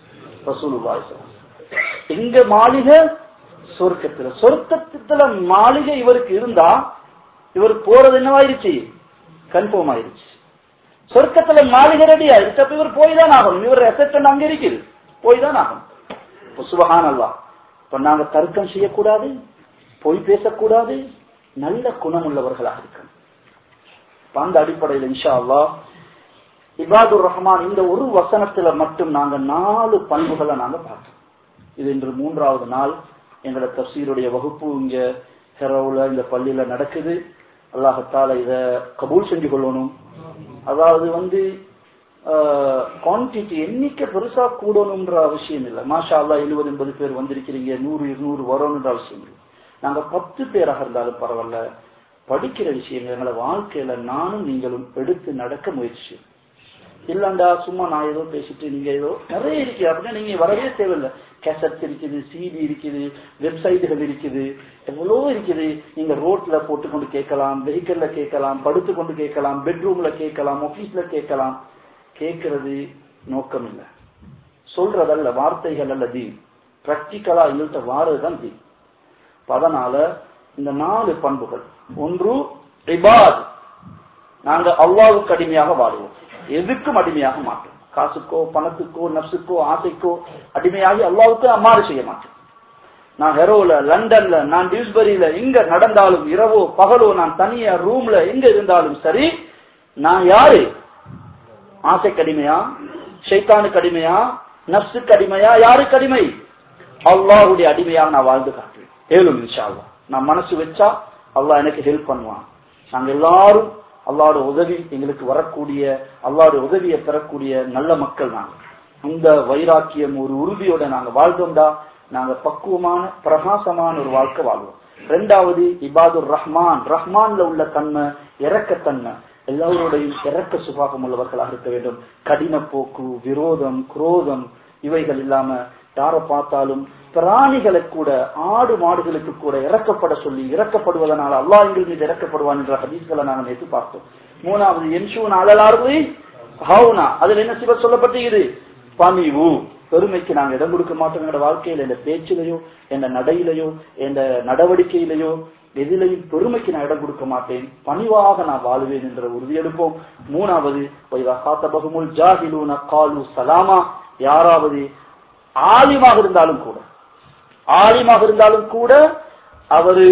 ரசூலுல்லாஹி ஸல்லல்லாஹு அலைஹி வஸல்லம். எங்க மாளிகை சொர்க்கத்துல சொர்க்கத்துல மாளிகை இவருக்கு இருந்தா இவர் போறது என்னவாயிருச்சு கன்ஃபார்ம் ஆயிருச்சு சொர்க்கத்துல மாளிகை ரெடி ஆயிருச்சு அப்ப இவர் போய் தான் ஆகணும் இவர் எசட் அங்க இருக்குது போய் தான் ஆகணும் இப்ப சுபஹான் அல்லா இப்ப நாங்க தர்க்கம் செய்யக்கூடாது பொய் பேசக்கூடாது நல்ல குணம் உள்ளவர்களாக இருக்கணும் இப்ப அந்த அடிப்படையில் இன்ஷா அல்லாஹ் இபாதுர் ரஹ்மான் இந்த ஒரு வசனத்துல மட்டும் நாங்க நாலு பண்புகளை நாங்க பார்த்தோம் இது இன்று மூன்றாவது நாள் எங்களோட தப்சீருடைய வகுப்பு இங்க ஹெரோல இந்த பள்ளியில நடக்குது அல்லாஹத்தால இத கபூல் செஞ்சு கொள்ளணும் அதாவது வந்து குவான்டிட்டி எண்ணிக்கை பெருசா கூடணும்ன்ற அவசியம் இல்லை மாஷா அல்லா எழுபது எண்பது பேர் வந்திருக்கிறீங்க நூறு இருநூறு வரணுன்ற அவசியம் இல்லை நாங்க பத்து பேராக இருந்தாலும் பரவாயில்ல படிக்கிற விஷயங்கள் எங்களை வாழ்க்கையில நானும் நீங்களும் எடுத்து நடக்க முயற்சி செய்யணும். இல்லண்டா சும்மா நான் ஏதோ பேசிட்டு நீங்க ஏதோ நிறைய இருக்கு அப்படின்னா நீங்க வரவே தேவையில்லை கேசட் இருக்குது சிடி இருக்குது வெப்சைட்டுகள் இருக்குது எவ்வளோ இருக்குது நீங்க ரோட்ல போட்டுக்கொண்டு கேட்கலாம் வெஹிக்கல்ல கேட்கலாம் படுத்து கொண்டு கேட்கலாம் பெட்ரூம்ல கேட்கலாம் ஆபீஸ்ல கேட்கலாம் கேட்கறது நோக்கம் இல்லை சொல்றதல்ல வார்த்தைகள் அல்ல தீன் பிராக்டிக்கலா இழுத்த வாரதுதான் தீன் அப்ப அதனால இந்த நாலு பண்புகள் ஒன்று இபாத் நாங்க அல்லாவுக்கு அடிமையாக வாழுவோம் எதுக்கும் அடிமையாக மாட்டோம் காசுக்கோ பணத்துக்கோ நப்சுக்கோ ஆசைக்கோ அடிமையாகி அல்லாவுக்கு அம்மாறு செய்ய மாட்டோம் நான் ஹெரோல லண்டன்ல நான் டியூஸ்பரியில எங்க நடந்தாலும் இரவோ பகலோ நான் தனியா ரூம்ல எங்க இருந்தாலும் சரி நான் யாரு ஆசைக்கு அடிமையா ஷைத்தானுக்கு அடிமையா நப்சுக்கு அடிமையா யாருக்கு அடிமை அல்லாஹுடைய அடிமையாக நான் வாழ்ந்து காட்டுவேன் ஏழும் இன்ஷா அல்லாஹ் நான் மனசு வச்சா அல்லாஹ் எனக்கு ஹெல்ப் பண்ணுவான் நாங்க எல்லாரும் அல்லாவோட உதவி எங்களுக்கு வரக்கூடிய அல்லாவோட உதவியை பெறக்கூடிய நல்ல மக்கள் நாங்க அந்த வைராக்கியம் ஒரு உறுதியோட நாங்க வாழ்ந்தோம்டா நாங்க பக்குவமான பிரகாசமான ஒரு வாழ்க்கை வாழ்வோம் ரெண்டாவது இபாதுர் ரஹ்மான் ரஹ்மான்ல உள்ள தன்மை இறக்கத்தன்மை எல்லாரோடையும் இறக்க சுபாகம் உள்ளவர்களாக இருக்க வேண்டும் கடின போக்கு விரோதம் குரோதம் இவைகள் இல்லாம யாரை பார்த்தாலும் பிராணிகளை கூட ஆடு மாடுகளுக்கு கூட இறக்கப்பட சொல்லி இறக்கப்படுவதனால அல்லாஹ் எங்கள் மீது இறக்கப்படுவான் என்ற ஹதீஸ்களை நாங்கள் நேற்று பார்த்தோம் மூணாவது என்ஷூன் அலலார்வை ஹவுனா அதுல என்ன சிவ சொல்லப்பட்டிருக்குது பணிவு பெருமைக்கு நாங்க இடம் கொடுக்க மாட்டோம் எங்களோட வாழ்க்கையில இந்த பேச்சிலையோ எந்த நடையிலையோ எந்த நடவடிக்கையிலையோ எதிலையும் பெருமைக்கு நான் இடம் கொடுக்க மாட்டேன் பணிவாக நான் வாழுவேன் என்ற உறுதியெடுப்போம் மூணாவது பகுமுல் ஜாஹிலூன காலு சலாமா யாராவது ஆலிமாக இருந்தாலும் கூட ஆலிமாக இருந்தாலும் கூட அவரு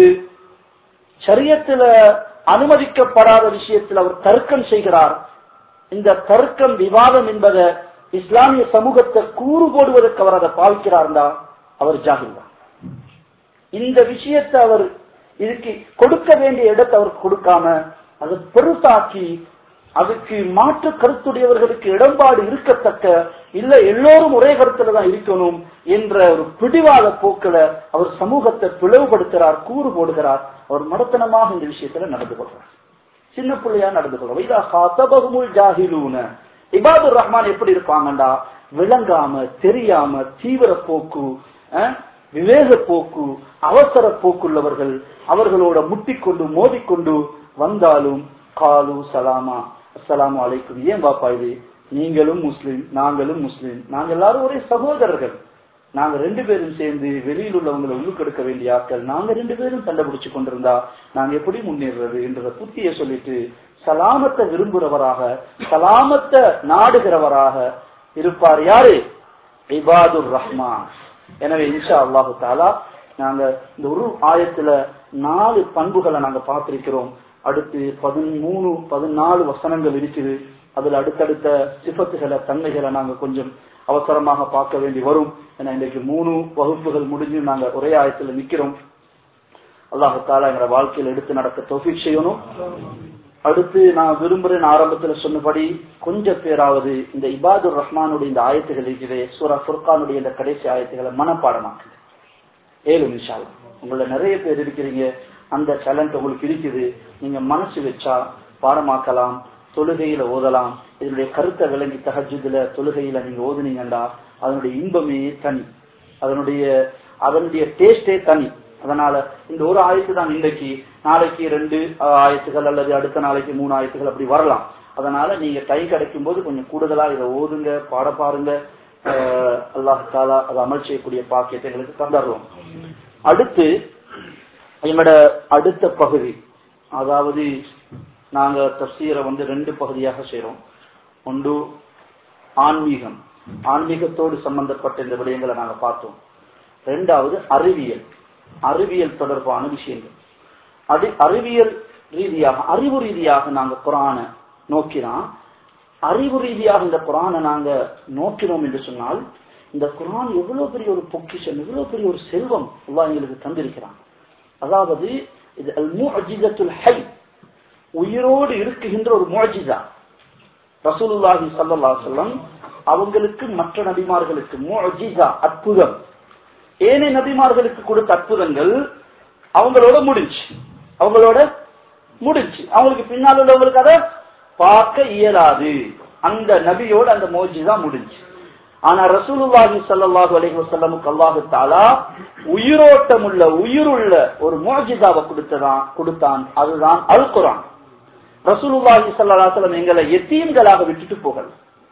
சரியத்துல அனுமதிக்கப்படாத விஷயத்தில் அவர் தர்க்கம் செய்கிறார் இந்த தர்க்கம் விவாதம் என்பதை இஸ்லாமிய சமூகத்தை கூறு போடுவதற்கு அவர் அதை பாவிக்கிறார்டா அவர் ஜாகில் தான் இந்த விஷயத்தை அவர் இதுக்கு கொடுக்க வேண்டிய இடத்தை அவர் கொடுக்காம அதை பெருசாக்கி அதுக்கு மாற்று கருத்துடையவர்களுக்கு இடம்பாடு இருக்கத்தக்க இல்ல எல்லோரும் ஒரே கருத்துல தான் இருக்கணும் என்ற ஒரு பிடிவாத போக்கில அவர் சமூகத்தை பிளவுபடுத்துறார் கூறு போடுகிறார் அவர் மடத்தனமாக இந்த விஷயத்துல நடந்து கொள்றார் சின்ன பிள்ளையா நடந்து கொள்றார் ஜாகிலூன இபாதுர் ரஹ்மான் எப்படி இருப்பாங்கண்டா விளங்காம தெரியாம தீவிர போக்கு விவேக போக்கு அவசர போக்குள்ளவர்கள் அவர்களோட முட்டிக்கொண்டு மோதிக்கொண்டு வந்தாலும் காலு சலாமா அஸ்ஸலாமு அலைக்கும் ஏன் பாப்பா இது நீங்களும் முஸ்லிம் நாங்களும் முஸ்லிம் நாங்க எல்லாரும் ஒரே சகோதரர்கள் நாங்க ரெண்டு பேரும் சேர்ந்து வெளியில் உள்ளவங்களை உள்ளுக்கெடுக்க வேண்டிய ஆட்கள் நாங்க ரெண்டு பேரும் சண்டை பிடிச்சு கொண்டிருந்தா நாங்க எப்படி முன்னேறது என்ற புத்திய சொல்லிட்டு சலாமத்தை விரும்புறவராக சலாமத்தை நாடுகிறவராக இருப்பார் யாரு இபாதுர் ரஹ்மான் எனவே இன்ஷா அல்லாஹு தாலா நாங்க இந்த ஒரு ஆயத்துல நாலு பண்புகளை நாங்க பார்த்திருக்கிறோம் அடுத்து பதிமூணு பதினாலு வசனங்கள் இருக்குது அதுல அடுத்தடுத்த சிபத்துகளை தன்மைகளை நாங்க கொஞ்சம் அவசரமாக பார்க்க வேண்டி வரும் ஏன்னா இன்றைக்கு மூணு வகுப்புகள் முடிஞ்சு நாங்க ஒரே ஆயத்துல நிக்கிறோம் அல்லாஹு தாலா எங்க வாழ்க்கையில் எடுத்து நடக்க தொஃபிக் செய்யணும் அடுத்து நான் விரும்புறேன் ஆரம்பத்துல சொன்னபடி கொஞ்சம் பேராவது இந்த இபாதுர் ரஹ்மானுடைய இந்த ஆயத்துகள் இருக்கிறே சூரா ஃபுர்கானுடைய இந்த கடைசி ஆயத்துகளை மனப்பாடமாக்குது ஏழு நிமிஷம் உங்களை நிறைய பேர் இருக்கிறீங்க அந்த டேலண்ட் உங்களுக்கு இருக்குது நீங்க மனசு வச்சா பாடமாக்கலாம் தொழுகையில ஓதலாம் இதனுடைய கருத்தை விளங்கி தகஜுதுல தொழுகையில நீங்க ஓதுனீங்கண்டா அதனுடைய இன்பமே தனி அதனுடைய அதனுடைய டேஸ்டே தனி அதனால இந்த ஒரு ஆயத்து தான் இன்றைக்கு நாளைக்கு ரெண்டு ஆயத்துகள் அல்லது அடுத்த நாளைக்கு மூணு ஆயத்துகள் அப்படி வரலாம் அதனால நீங்க கை கிடைக்கும் போது கொஞ்சம் கூடுதலா இதை ஓதுங்க பாட பாருங்க அஹ், அல்லாஹ் தாலா அதை அமல் செய்யக்கூடிய பாக்கியத்தை எங்களுக்கு தந்துடுறோம் அடுத்து எங்களோட அடுத்த பகுதி அதாவது நாங்க தப்சீரை வந்து ரெண்டு பகுதியாக செய்றோம் ஒன்று ஆன்மீகம் ஆன்மீகத்தோடு சம்பந்தப்பட்ட இந்த விடயங்களை நாங்க பார்த்தோம் ரெண்டாவது அறிவியல் அறிவியல் தொடர்பான விஷயங்கள் அது அறிவியல் ரீதியாக அறிவு ரீதியாக நாங்க குரானை நோக்கினா அறிவு ரீதியாக இந்த குரானை நாங்க நோக்கினோம் என்று சொன்னால் இந்த குரான் எவ்வளவு பெரிய ஒரு பொக்கிஷம் எவ்வளவு பெரிய ஒரு செல்வம் அல்லாஹ் எங்களுக்கு தந்திருக்கிறான் அதாவது இது அல் முஅஜிஸத்துல் ஹை உயிரோடு இருக்குகின்ற ஒரு முஅஜிஸா ரசூலுல்லாஹி ஸல்லல்லாஹு அலைஹி வஸல்லம் அவங்களுக்கு மற்ற நபிமார்களுக்கு முஅஜிஸா அற்புதம் ஏனைய நபிமார்களுக்கு கொடுத்த அற்புதங்கள் அவங்களோட முடிஞ்சு அவங்களோட முடிஞ்சு அவங்களுக்கு பின்னால் உள்ளவங்களுக்கு அதை பார்க்க இயலாது அந்த நபியோட அந்த மோஜிதா முடிஞ்சு ஆனா ரசூலுல்லாஹி ஸல்லல்லாஹு அலைஹி வஸல்லமுக்கு அல்லாஹ் தஆலா உயிரோட்டம் உள்ள உயிருள்ள ஒரு மோஜிதாவை கொடுத்ததான் கொடுத்தான் அதுதான் அல் குர்ஆன் ரசூலுல்லாஹி ஸல்லல்லாஹு அலைஹி வஸல்லம் எங்களை எத்தீம்களாக விட்டுட்டு போகல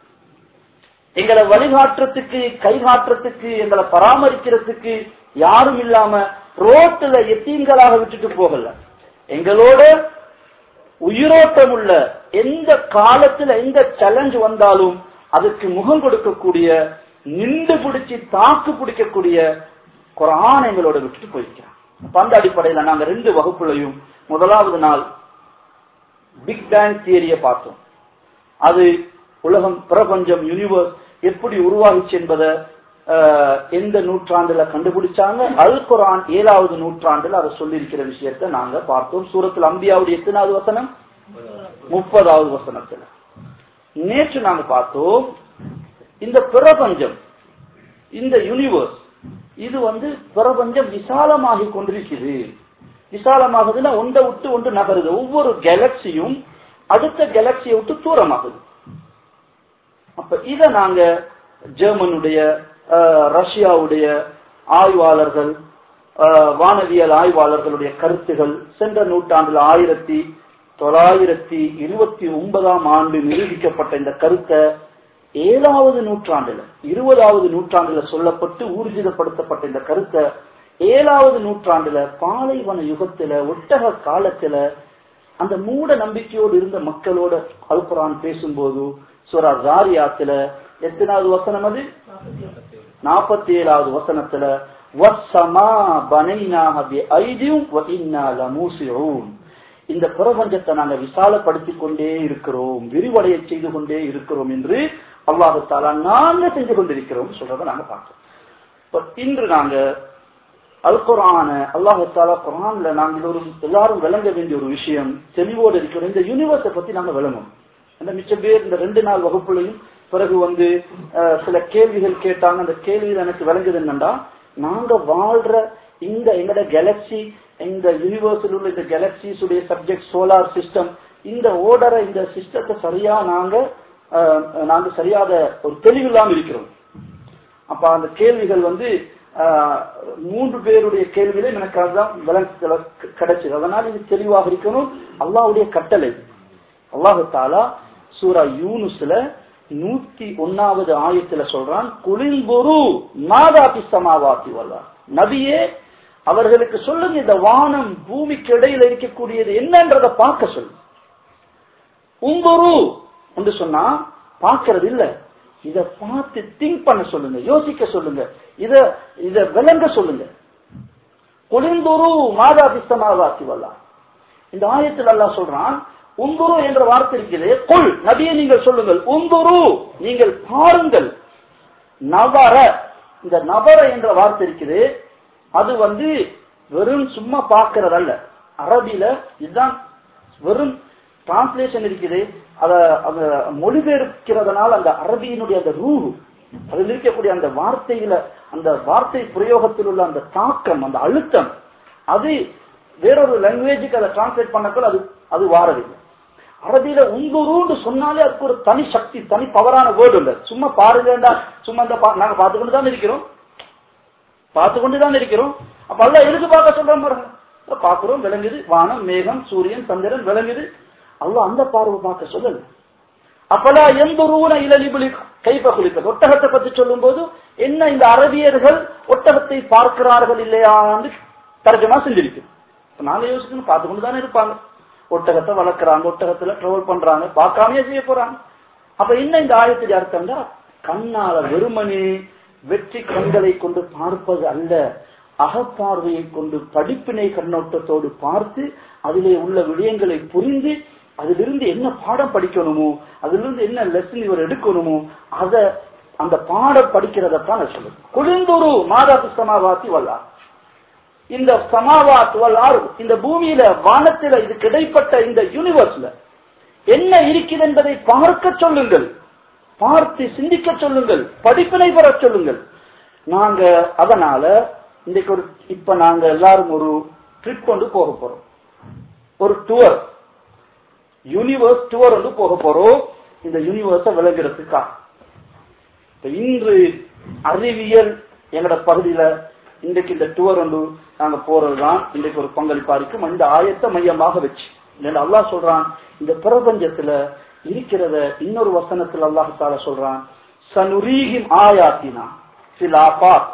எங்களை வழிகாட்டுறதுக்கு கைகாட்டுறதுக்கு எங்களை பராமரிக்கிறதுக்கு யாரும் இல்லாம ரோட்டுல எத்தீம்களாக விட்டுட்டு போகல எங்களோட உயிரோட்டம் உள்ள எந்த காலத்துல எந்த சேலஞ்ச் வந்தாலும் அதுக்கு முகம் கொடுக்கக்கூடிய நின்று பிடிச்சி தாக்கு பிடிக்கக்கூடிய குரான் எங்களோட விட்டுட்டு போயிருக்கிறான் அப்ப அந்த அடிப்படையில நாங்க ரெண்டு வகுப்புலையும் முதலாவது நாள் பிக் பேங் தியரிய பார்த்தோம் அது உலகம் பிரபஞ்சம் யூனிவர்ஸ் எப்படி உருவாகிச்சு என்பதை அஹ், எந்த நூற்றாண்டுல கண்டுபிடிச்சாங்க அல் குரான் ஏழாவது நூற்றாண்டுல அதை சொல்லியிருக்கிற விஷயத்தை நாங்க பார்த்தோம் சூரத்தில் அம்பியாவுடைய எத்தனாவது வசனம் முப்பதாவது வசனத்துல நேற்று நாங்க பார்த்தோம் இந்த பிரபஞ்சம் இந்த யூனிவர்ஸ் இது வந்து பிரபஞ்சம் விசாலமாகி கொண்டிருக்குது விசாலமாகுதுன்னா ஒன்றை விட்டு ஒன்று நகருது ஒவ்வொரு கேலக்சியும் அடுத்த கேலக்சியை விட்டு தூரமாகுது அப்ப இத நாங்க ஜெர்மனுடைய அஹ், ரஷ்யாவுடைய ஆய்வாளர்கள் அஹ், வானவியல் ஆய்வாளர்களுடைய கருத்துகள் சென்ற நூற்றாண்டுல ஆயிரத்தி தொள்ளாயிரத்தி இருபத்தி ஒன்பதாம் ஆண்டு நிரூபிக்கப்பட்ட இந்த கருத்தை ஏழாவது நூற்றாண்டுல இருபதாவது நூற்றாண்டுல சொல்லப்பட்டு ஊர்ஜிதப்படுத்தப்பட்ட இந்த கருத்தை ஏழாவது நூற்றாண்டுல பாலைவன யுகத்துல ஒட்டக காலத்துல அந்த மூட நம்பிக்கையோடு இருந்த மக்களோட அல்குரான் பேசும்போது சூரா ஜாரியாத்துல எத்தனாவது வசனம் அது நாற்பத்தி ஏழாவது வசனத்துல வஸ்ஸமா பனைனாஹ பிஐதியும் வ இன்னா லமூசிஊன். இந்த பிரபஞ்சத்தை நாங்க விசாலப்படுத்திக் கொண்டே இருக்கிறோம் விரிவடைய செய்து கொண்டே இருக்கிறோம் என்று அல்லாஹு தாலா நாங்க செஞ்சு கொண்டிருக்கிறோம் சொல்றதை நாங்க பார்த்தோம் இப்ப இன்று நாங்க அல் குரான அல்லாஹு தாலா குரான்ல நாங்க எல்லோரும் எல்லாரும் விளங்க வேண்டிய ஒரு விஷயம் தெளிவோடு இருக்கிறோம் இந்த யூனிவர்ஸை பத்தி நாங்க விளங்கணும் அந்த மிச்ச பேர் இந்த ரெண்டு நாள் வகுப்புலையும் பிறகு வந்து அஹ், சில கேள்விகள் கேட்டாங்க அந்த கேள்வியில் எனக்கு விளங்குது என்னன்னா நாங்க வாழ்ற இந்த எங்கட கேலக்சி இந்த யூனிவர்ஸில் உள்ள இந்த கேலக்சிஸ் உடைய சப்ஜெக்ட் சோலார் சிஸ்டம் இந்த ஓடரை இந்த சிஸ்டத்தை சரியா நாங்க அஹ், நாங்க சரியாக ஒரு தெளிவில்லாம இருக்கிறோம் அப்ப அந்த கேள்விகள் வந்து ஆஹ், மூன்று பேருடைய கேள்வியிலே எனக்கு அதுதான் விளங்க கிடைச்சது அதனால இது தெளிவாக இருக்கணும் அல்லாஹ்வுடைய கட்டளை அல்லாஹு தாலா சூரா யூனுஸ்ல நூத்தி ஒன்னாவது ஆயத்துல சொல்றான் குளிர்பொரு மாதாபி சமாவாத்தி வல்லா நபியே அவர்களுக்கு சொல்லுங்க இந்த வானம் பூமிக்கு இடையில இருக்கக்கூடியது என்னன்றத பார்க்க சொல்லு உம்பொரு என்று சொன்னா பார்க்கறது இல்ல இத பார்த்து திங்க் பண்ண சொல்லுங்க யோசிக்க சொல்லுங்க இத இத விளங்க சொல்லுங்க குளிர்ந்தொரு மாதா பிஸ்தமாவாத்தி வல்லா இந்த ஆயத்தில் அல்லாஹ் சொல்றான் உந்துரு என்ற வார்த்தை இருக்குது கொள் நபியை நீங்கள் சொல்லுங்கள் உந்துரு நீங்கள் பாருங்கள் நவர இந்த நபர என்ற வார்த்தை இருக்குது அது வந்து வெறும் சும்மா பார்க்கறது அல்ல அரபில இதுதான் வெறும் டிரான்ஸ்லேஷன் இருக்குது அத அத மொழிபெயர்க்கிறதுனால அந்த அரபியினுடைய அந்த ரூ அதில் இருக்கக்கூடிய அந்த வார்த்தையில அந்த வார்த்தை பிரயோகத்தில் உள்ள அந்த தாக்கம் அந்த அழுத்தம் அது வேறொரு லாங்குவேஜுக்கு அதை டிரான்ஸ்லேட் பண்ணக்குள்ள அது அது வாரதில்லை அரபியில உங்குருன்னு சொன்னாலே அதுக்கு ஒரு தனி சக்தி தனி பவரான வேர்டு இல்ல சும்மா பாருங்கடா சும்மா இந்த பா- நாங்க பார்த்து கொண்டு தான் இருக்கிறோம் பார்த்து கொண்டு தான் இருக்கிறோம் அப்ப அல்ல எதுக்கு பார்க்க சொல்றோம் பாருங்க இப்ப பார்க்கிறோம் விளங்குது வானம் மேகம் சூரியன் சந்திரன் விளங்குது அல்லாஹ் அந்த பார்வை பார்க்க சொல்லல அப்பலா எந்த ரூன இலலிபுலி கைப்ப குளிப்பது ஒட்டகத்தை பத்தி சொல்லும் போது என்ன இந்த அரபியர்கள் ஒட்டகத்தை பார்க்கிறார்கள் இல்லையான்னு தர்ஜமா செஞ்சிருக்கு இப்ப நாங்க யோசிக்கணும் பார்த்து கொண்டு தானே இருப்பாங்க ஒட்டகத்தை வளர்க்கறாங்க ஒட்டகத்துல ட்ராவல் பண்றாங்க பார்க்காமயே செய்ய போறாங்க அப்ப என்ன இந்த ஆயத்துடைய அர்த்தம்னா கண்ணால வெறுமனே வெற்றி கண்களை கொண்டு பார்ப்பது அல்ல அகப்பார்வையை கொண்டு படிப்பினை கண்ணோட்டத்தோடு பார்த்து அதிலே உள்ள விடயங்களை புரிந்து அதிலிருந்து என்ன பாடம் படிக்கணுமோ அதிலிருந்து என்ன லெசன் இவர் எடுக்கணுமோ அத அந்த பாடம் படிக்கிறதான் சொல்லுது குளிர்ந்தொரு மாதா புஸ்தமாவாத்தி வல்லா இந்த சமாவாத் வல்லார் இந்த பூமியில வானத்தில இது கிடைப்பட்ட இந்த யூனிவர்ஸ்ல என்ன இருக்கிறது என்பதை பார்க்க சொல்லுங்கள் பார்த்து சிந்திக்க சொல்லுங்கள் படிப்பினை பெற சொல்லுங்கள் நாங்க அதனால இன்றைக்கு ஒரு இப்ப நாங்க எல்லாரும் ஒரு ட்ரிப் கொண்டு போக போறோம் ஒரு டூர் யூனிவர்ஸ் டூர் வந்து போக போறோம் இந்த யூனிவர்ஸ விளங்குறதுக்கா இப்ப இன்று அறிவியல் எங்கட பகுதியில இன்றைக்கு இந்த டூர் வந்து நாங்க போறதுதான் இன்றைக்கு ஒரு பங்களிப்பா இருக்கும் இந்த ஆயத்தை மையமாக வச்சு இல்லைன்னா அல்லாஹ் சொல்றான் இந்த பிரபஞ்சத்துல இருக்கிறத இன்னொரு வசனத்துல அல்லாஹால சொல்றான் சனுரீகிம் ஆயாத்தினா சில ஆபாத்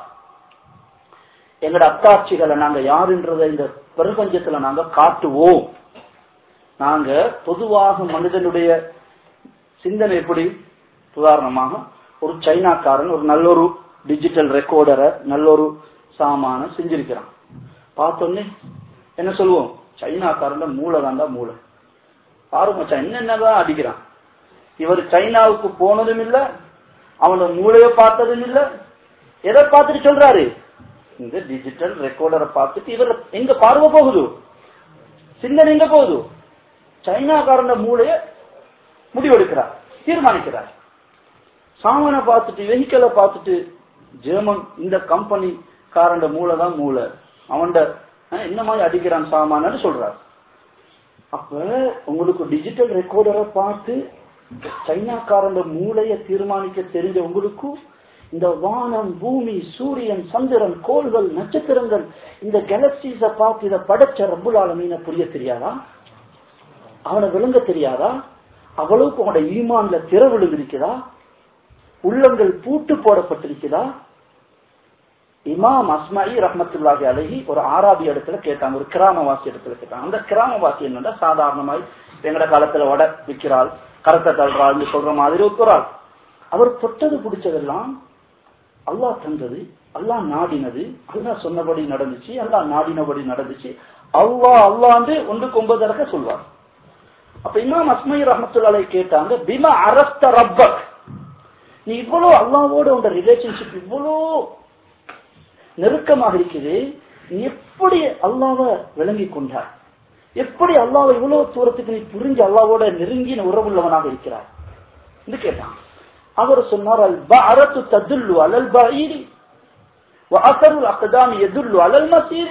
எங்கட அத்தாட்சிகளை நாங்க யாருன்றத இந்த பிரபஞ்சத்துல நாங்க காட்டுவோம் நாங்க பொதுவாக மனிதனுடைய சிந்தனை எப்படி உதாரணமாக ஒரு சைனாக்காரன் ஒரு நல்லொரு டிஜிட்டல் ரெக்கார்டரை நல்லொரு சாமான செஞ்சிருக்கிறான் பார்த்தோன்னே என்ன சொல்லுவோம் சைனாக்காரன் மூளை தாண்டா மூளை பாருங்க மச்சான் என்னென்னதான் அடிக்கிறான் இவர் சைனாவுக்கு போனதும் இல்ல அவனோட மூளைய பார்த்ததும் இல்ல எதை பார்த்துட்டு சொல்றாரு இந்த டிஜிட்டல் ரெக்கார்டரை பார்த்துட்டு இவர் எங்க பார்வை போகுது சிந்தனை எங்க போகுது சைனாக்காரன மூளைய முடிவெடுக்கிறார் தீர்மானிக்கிறார் சாமனை பார்த்துட்டு வெஹிக்கலை பார்த்துட்டு ஜெர்மன் இந்த கம்பெனி காரண்ட மூளை தான் மூளை அவன்ட என்ன மாதிரி அடிக்கிறான் சாமான்னு சொல்றார் அப்ப உங்களுக்கு டிஜிட்டல் ரெக்கார்டரை பார்த்து சைனாக்காரண்ட மூளைய தீர்மானிக்க தெரிஞ்ச உங்களுக்கு இந்த வானம் பூமி சூரியன் சந்திரன் கோள்கள் நட்சத்திரங்கள் இந்த கேலக்சிஸ பார்த்து இதை படைச்ச ரப்புல் ஆலமீன புரிய தெரியாதா அவனை விளங்க தெரியாதா அவ்வளவுக்கு அவனோட ஈமான்ல திற விழுந்திருக்குதா உள்ளங்கள் பூட்டு போடப்பட்டிருக்குதா இமாம் அஸ்மாயி ரஹமத்துல்லாஹி அழகி ஒரு ஆராபி இடத்துல கேட்டாங்க ஒரு கிராமவாசி இடத்துல கேட்டாங்க அந்த கிராமவாசி என்னன்னா சாதாரணமாய் எங்கட காலத்துல வட விற்கிறாள் கரத்தை தள்ளுறாள் சொல்ற மாதிரி ஒத்துறாள் அவர் தொட்டது பிடிச்சதெல்லாம் அல்லாஹ் தந்தது அல்லாஹ் நாடினது அல்லாஹ் சொன்னபடி நடந்துச்சு அல்லாஹ் நாடினபடி நடந்துச்சு அல்லாஹ் அல்லாண்டு ஒன்றுக்கு ஒன்பது தடக்க சொல்வார் அப்ப இமாம் அஸ்மை ரஹமத்துல்லாலை கேட்டாங்க பிமா அரஸ்த ரப்பக் நீ இவ்வளவு அல்லாவோட உங்க ரிலேஷன்ஷிப் இவ்வளோ நெருக்கமாக இருக்குது நீ எப்படி அல்லாவ விளங்கி கொண்டாய் எப்படி அல்லாவை இவ்வளவு தூரத்துக்கு நீ புரிஞ்சு அல்லாவோட நெருங்கின உறவுள்ளவனாக இருக்கிறாய் என்று கேட்டான் அவர் சொன்னார் அல் அரசு ததுல்லு அலல் பஈரி وأثر الأقدام يدل على المسير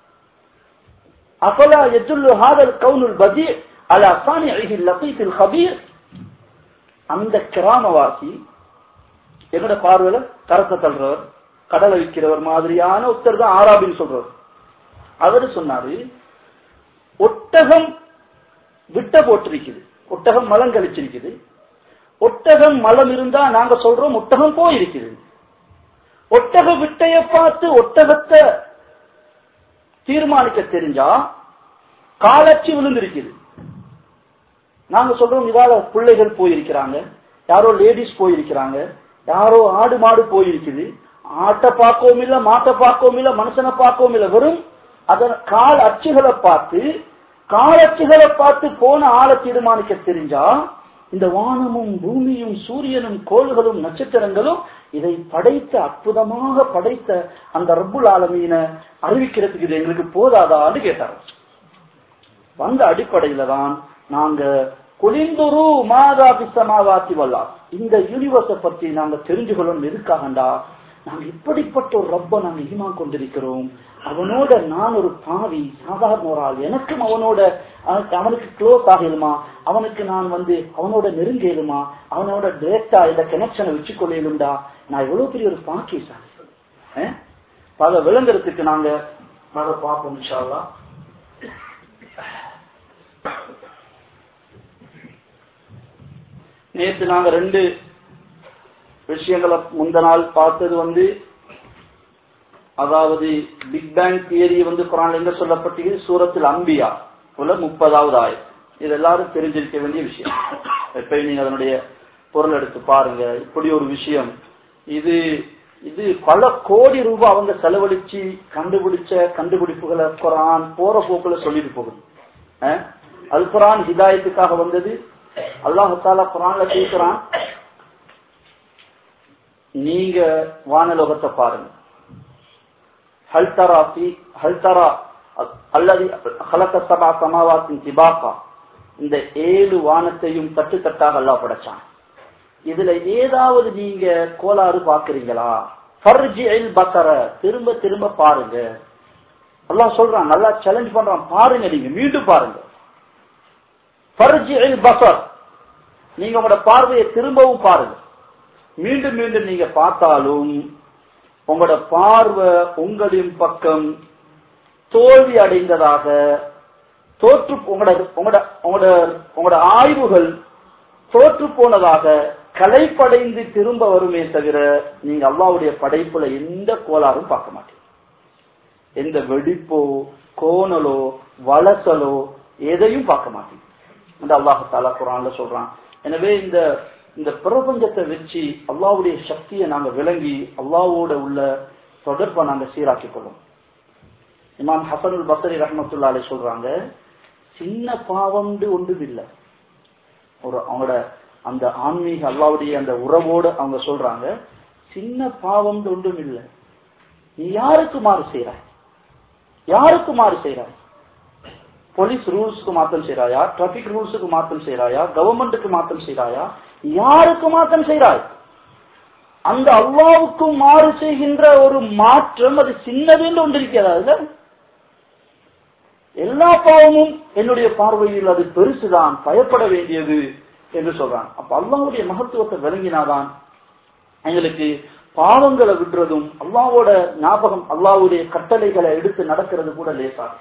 أفلا يدل هذا الكون البديع على صانعه اللطيف الخبير அந்த கிராமவாசி என்னோட பார்வையில கரத்தை தள்ளுறவர் கடலை விற்கிறவர் மாதிரியான ஒருத்தர் தான் ஆராபின்னு சொல்றவர் அவரு சொன்னாரு ஒட்டகம் விட்ட போட்டிருக்குது ஒட்டகம் மலம் கழிச்சிருக்குது ஒட்டகம் மலம் இருந்தா நாங்க சொல்றோம் ஒட்டகம் போயிருக்குது ஒட்டக விட்டைய பார்த்து ஒட்டகத்தை தீர்மானிக்க தெரிஞ்சா காலச்சி விழுந்திருக்குது நாங்க சொல்றோம் இதால பிள்ளைகள் போயிருக்கிறாங்க யாரோ லேடிஸ் போயிருக்கிறாங்க யாரோ ஆடு மாடு போயிருக்குது ஆட்டை பார்க்கவும் இல்ல மாட்டை பார்க்கவும் இல்ல மனுஷனை பார்க்கவும் இல்ல வெறும் அதன் கால் அச்சுகளை பார்த்து கால் அச்சுகளை பார்த்து போன ஆளை தீர்மானிக்க தெரிஞ்சா இந்த வானமும் பூமியும் சூரியனும் கோள்களும் நட்சத்திரங்களும் இதை படைத்த அற்புதமாக படைத்த அந்த ரப்புல் ஆலமீன அறிவிக்கிறதுக்கு இது எங்களுக்கு போதாதான்னு கேட்டார் வந்த அடிப்படையில தான் நாங்க குளிந்துரு மாதா பிசமாவாத்தி வல்லா இந்த யூனிவர்ஸ பத்தி நாங்க தெரிஞ்சுக்கணும் எதுக்காகண்டா நாங்க இப்படிப்பட்ட ஒரு ரப்ப நாங்க ஈமான் கொண்டிருக்கிறோம் அவனோட நான் ஒரு பாவி சாதாரண ஒரு ஆள் எனக்கும் அவனோட அவனுக்கு க்ளோஸ் ஆகலுமா அவனுக்கு நான் வந்து அவனோட நெருங்க இயலுமா அவனோட டிரெக்டா இந்த கனெக்ஷனை வச்சுக்கொள்ளலும்டா நான் எவ்வளவு பெரிய ஒரு பாக்கியசாலி பல விளங்குறதுக்கு நாங்க அதை பார்ப்போம் இன்ஷால்லா நேற்று நாங்க ரெண்டு விஷயங்களை முந்த நாள் பார்த்தது வந்து அதாவது பிக் பேங் தியரி வந்து குரான் எங்க சொல்லப்பட்டது சூரத்தில் அம்பியா உள்ள முப்பதாவது ஆயிரம் இது எல்லாரும் தெரிஞ்சிருக்க வேண்டிய விஷயம் எப்பயும் நீங்க அதனுடைய பொருள் எடுத்து பாருங்க இப்படி ஒரு விஷயம் இது இது பல கோடி ரூபாய் அவங்க செலவழிச்சு கண்டுபிடிச்ச கண்டுபிடிப்புகளை குரான் போற போக்குல சொல்லிட்டு போகுது அஹ்? அல் குரான் ஹிதாயத்துக்காக வந்தது அல்லாஹால குரான்ல கேட்கிறான் நீங்க வானலோகத்தை பாருங்க ஹல் தரா ஃபி ஹல் தரா அல்லது ஹலக்க சபா சமாவாத்தின் திபாக்கா இந்த ஏழு வானத்தையும் தட்டு தட்டாக அல்லாஹ் படைச்சான் இதுல ஏதாவது நீங்க கோளாறு பாக்குறீங்களா ஃபர்ஜி அல் பசர திரும்ப திரும்ப பாருங்க அல்லாஹ் சொல்றான் நல்லா சேலஞ்ச் பண்றான் பாருங்க நீங்க மீண்டும் பாருங்க ஃபர்ஜி அல் பசர் நீங்க உங்களோட பார்வையை திரும்பவும் பாருங்க மீண்டும் மீண்டும் நீங்க பார்த்தாலும் உங்களோட பார்வை உங்களின் பக்கம் தோல்வி அடைந்ததாக தோற்று உங்களோட உங்களோட உங்களோட உங்களோட ஆய்வுகள் தோற்று போனதாக கலைப்படைந்து திரும்ப வருமே தவிர நீங்க அல்லாவுடைய படைப்புல எந்த கோளாறும் பார்க்க மாட்டீங்க எந்த வெடிப்போ கோணலோ வளசலோ எதையும் பார்க்க மாட்டீங்க இந்த அல்லாஹு தாலா குரான்ல சொல்றான் எனவே இந்த இந்த பிரபஞ்சத்தை வச்சு அல்லாவுடைய சக்தியை நாங்க விளங்கி அல்லாவோட உள்ள தொடர்பை நாங்க சீராக்கிக் கொள்ளும் இமாம் ஹசனுல் பசரி ரஹமத்துல்லாலே சொல்றாங்க சின்ன பாவம்னு ஒன்றும் இல்லை ஒரு அவங்களோட அந்த ஆன்மீக அல்லாவுடைய அந்த உறவோடு அவங்க சொல்றாங்க சின்ன பாவம் ஒன்றும் இல்லை நீ யாருக்கு மாறு செய்யறாய் யாருக்கு மாறு செய்யறாய் போலீஸ் ரூல்ஸ்க்கு மாத்தம் செய்யறாயா டிராபிக் ரூல்ஸுக்கு மாத்தம் செய்யறாயா கவர்மெண்ட்டுக்கு மாத்தம் செய்யறாயா யாருக்கு மாத்தம் செய்யறாய் அந்த அல்லாவுக்கு மாறு செய்கின்ற ஒரு மாற்றம் அது சின்னதுன்னு ஒன்று இருக்கிறதா அதுல எல்லா பாவமும் என்னுடைய பார்வையில் அது பெருசுதான் பயப்பட வேண்டியது என்று சொல்றான் அப்ப அல்லாவுடைய மகத்துவத்தை விளங்கினாதான் எங்களுக்கு பாவங்களை விடுறதும் அல்லாவோட ஞாபகம் அல்லாவுடைய கட்டளைகளை எடுத்து நடக்கிறது கூட லேசாகும்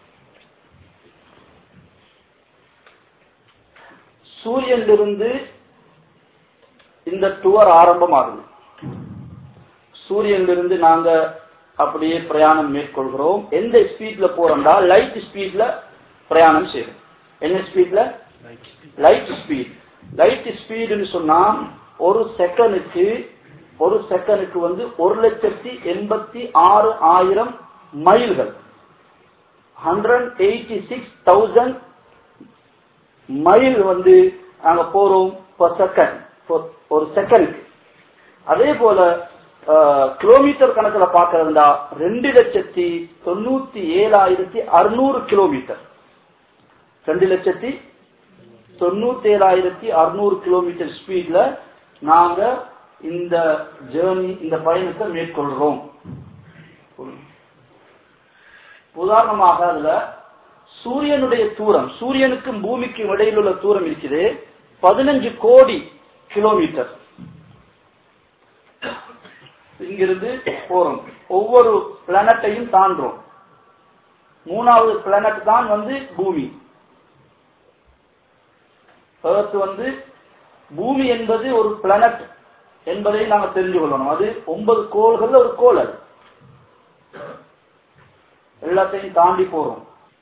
சூரியனிலிருந்து இந்த டூர் ஆரம்பமாகுது சூரியனிலிருந்து நாங்க அப்படியே பிரயாணம் மேற்கொள்கிறோம் எந்த ஸ்பீட்ல போறோம்டா லைட் ஸ்பீட்ல பிரயாணம் செய்யறோம் என்ன ஸ்பீட்ல லைட் ஸ்பீட் லைட் ஸ்பீடுன்னு சொன்னா ஒரு செகண்டுக்கு ஒரு செகண்டுக்கு வந்து ஒரு லட்சத்தி எண்பத்தி ஆறு ஆயிரம் மைல்கள் hundred eighty six thousand mile வந்து நாங்க போறோம் பர் செகண்ட் ஒரு செகண்டுக்கு அதே போல கிலோமீட்டர் கணக்குல பாக்குறதுண்டா ரெண்டு லட்சத்தி தொண்ணூத்தி ஏழாயிரத்தி அறுநூறு கிலோமீட்டர் ரெண்டு லட்சத்தி தொண்ணூத்தி ஏழாயிரத்தி அறுநூறு கிலோமீட்டர் ஸ்பீட்ல நாங்க இந்த ஜேர்னி இந்த பயணத்தை மேற்கொள்றோம் உதாரணமாக அதுல சூரியனுடைய தூரம் சூரியனுக்கும் பூமிக்கும் இடையில் உள்ள தூரம் இருக்குது பதினஞ்சு கோடி கிலோமீட்டர் இங்கிருந்து போறோம் ஒவ்வொரு பிளானட்டையும் தாண்டோம் மூணாவது பிளானட் தான் வந்து பூமி எர்த் வந்து பூமி என்பது ஒரு பிளானட் என்பதை நாங்க தெரிஞ்சு கொள்ளணும் அது ஒன்பது கோள்கள் ஒரு கோள் அது எல்லாத்தையும் தாண்டி போறோம்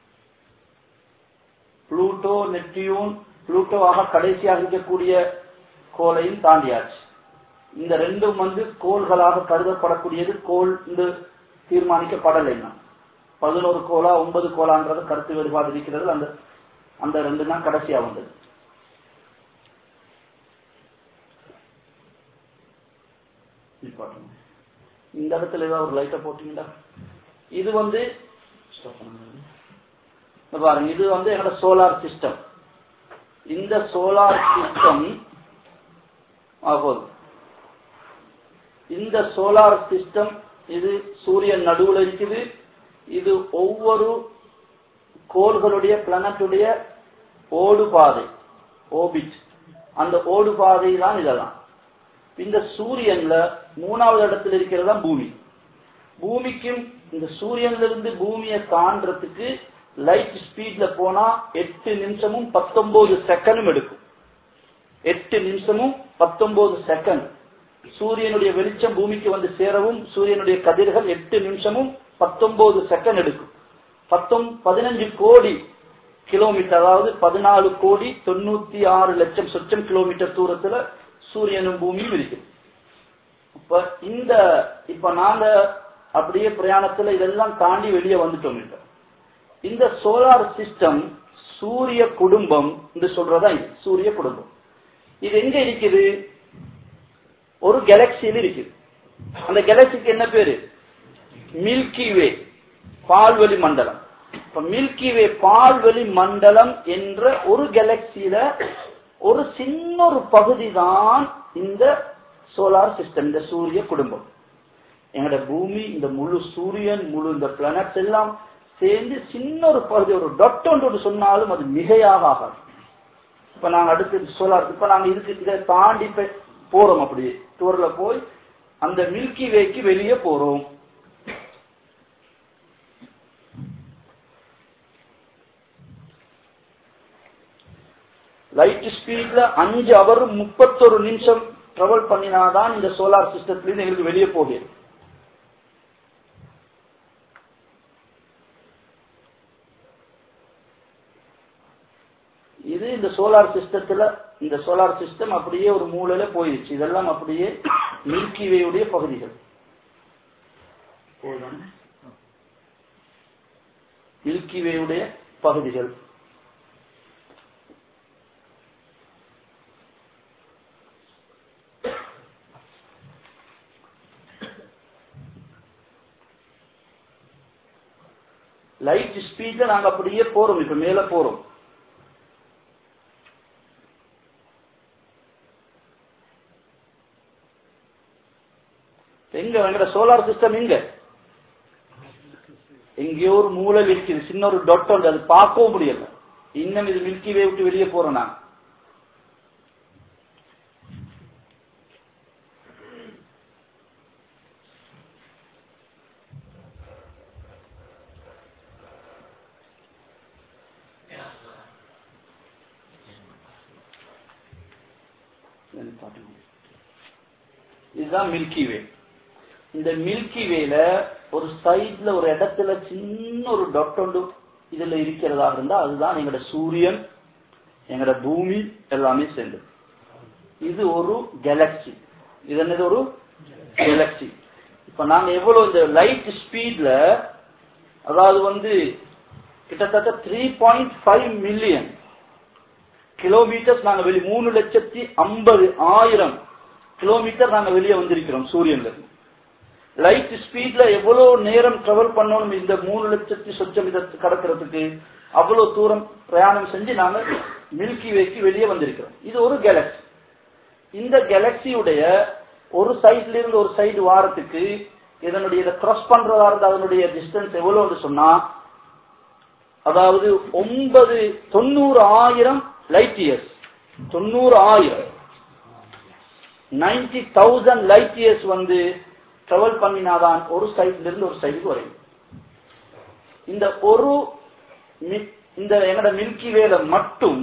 புளூட்டோ நெப்டியூன் புளூட்டோவாக கடைசியாக இருக்கக்கூடிய கோளையும் தாண்டியாச்சு இந்த ரெண்டும் வந்து கோள்களாக கருதப்படக்கூடியது கோள் என்று தீர்மானிக்கப்படலை இன்னும் பதினோரு கோலா ஒன்பது கோலான்றது கருத்து வேறுபாடு இருக்கிறது அந்த அந்த ரெண்டு தான் கடைசியா வந்தது இந்த இடத்துல ஏதாவது ஒரு லைட்டை போட்டீங்களா இது வந்து பாருங்க இது வந்து என்னோட சோலார் சிஸ்டம் இந்த சோலார் சிஸ்டம் ஆகும் இந்த சோலார் சிஸ்டம் இது சூரியன் நடுவுல இருக்குது இது ஒவ்வொரு கோள்களுடைய பிளானட்டுடைய ஓடு பாதை ஓபிட் அந்த ஓடு பாதை தான் இதெல்லாம் இந்த சூரியன்ல மூணாவது இடத்துல இருக்கிறதா பூமி பூமிக்கும் இந்த சூரியன்ல இருந்து பூமியை தாண்டறதுக்கு லைட் ஸ்பீட்ல போனா எட்டு நிமிஷமும் பத்தொன்பது செகண்டும் எடுக்கும் எட்டு நிமிஷமும் பத்தொன்பது செகண்ட் சூரியனுடைய வெளிச்சம் பூமிக்கு வந்து சேரவும் சூரியனுடைய கதிர்கள் எட்டு நிமிஷமும் பத்தொன்பது செகண்ட் எடுக்கும் பத்தொம் பதினஞ்சு கோடி கிலோமீட்டர் அதாவது பதினாலு கோடி தொண்ணூத்தி ஆறு லட்சம் சொச்சம் கிலோமீட்டர் தூரத்துல சூரியனும் பூமியும் இருக்கு இப்ப இந்த இப்ப நாங்க அப்படியே பிரயாணத்துல இதெல்லாம் தாண்டி வெளியே வந்துட்டோம் இப்ப இந்த சோலார் சிஸ்டம் சூரிய குடும்பம் என்று சொல்றதா இது சூரிய குடும்பம் இது எங்க இருக்குது ஒரு கேலக்சியில் இருக்குது அந்த கேலக்சிக்கு என்ன பேரு மில்கி வே பால்வெளி மண்டலம் இப்ப மில்கி வே பால்வெளி மண்டலம் என்ற ஒரு கேலக்சியில ஒரு சின்ன ஒரு பகுதி தான் இந்த சோலார் சிஸ்டம் இந்த சூரிய குடும்பம் எங்கட பூமி இந்த முழு சூரியன் முழு இந்த பிளானட்ஸ் எல்லாம் சேர்ந்து சின்ன ஒரு பகுதி ஒரு டொட் ஒன்று சொன்னாலும் அது மிகையாக ஆகாது இப்ப நாங்க அடுத்து சோலார் இப்ப நாங்க இதுக்கு இதை தாண்டி போய் போறோம் அப்படியே டூர்ல போய் அந்த மில்கி வேக்கு வெளியே போறோம் லைட் ஸ்பீட்ல அஞ்சு அவர் முப்பத்தொரு நிமிஷம் டிராவல் பண்ணினாதான் இந்த சோலார் சிஸ்டத்துல இருந்து எங்களுக்கு வெளியே போகிறது இது இந்த சோலார் சிஸ்டத்துல இந்த சோலார் சிஸ்டம் அப்படியே ஒரு மூலையில போயிடுச்சு இதெல்லாம் அப்படியே மில்கி வேயுடைய பகுதிகள் மில்கி வேயுடைய பகுதிகள் லைட் ஸ்பீட்ல நாங்க அப்படியே போறோம் இப்ப மேல போறோம் எங்க எங்கட சோலார் சிஸ்டம் எங்க எங்கேயோ ஒரு மூலையில் இருக்குது சின்ன ஒரு டொட் உண்டு அது பார்க்கவும் முடியல இன்னும் இது மில்கி வே விட்டு வெளியே போறோம் நான் இதுதான் மில்கி வே இந்த மில்கி வேல ஒரு சைட்ல ஒரு இடத்துல சின்ன ஒரு டொட் ஒன்று இதுல இருக்கிறதா இருந்தா அதுதான் எங்கட சூரியன் எங்கட பூமி எல்லாமே சேர்ந்து இது ஒரு கேலக்சி இது என்னது ஒரு கேலக்சி இப்ப நாங்க எவ்வளவு இந்த லைட் ஸ்பீட்ல அதாவது வந்து கிட்டத்தட்ட three point five million kilometers நாங்க வெளியே மூணு லட்சத்தி ஐம்பது ஆயிரம் கிலோமீட்டர் நாங்க வெளியே வந்திருக்கிறோம் சூரியன்ல இருந்து லைட் ஸ்பீட்ல எவ்வளவு நேரம் டிராவல் பண்ணணும் இந்த மூணு லட்சத்தி சொச்சம் இதை கடக்கிறதுக்கு அவ்வளவு தூரம் பிரயாணம் செஞ்சு நாங்க மில்கி வேக்கு வெளியே வந்திருக்கிறோம் இது ஒரு கேலக்சி இந்த கேலக்சியுடைய ஒரு சைட்ல இருந்து ஒரு சைடு வாரத்துக்கு இதனுடைய இதை கிராஸ் பண்றதா இருந்தா அதனுடைய டிஸ்டன்ஸ் எவ்வளவுன்னு சொன்னா அதாவது ஒன்பது தொண்ணூறு ஆயிரம் லைட் இயர்ஸ் தொண்ணூறு ஆயிரம் நைன்டி தௌசண்ட் லைட் இயர்ஸ் வந்து டிராவல் பண்ணினாதான் ஒரு சைட்ல இருந்து ஒரு சைடுக்கு வரையும் இந்த ஒரு இந்த என்னோட மில்கி வேல மட்டும்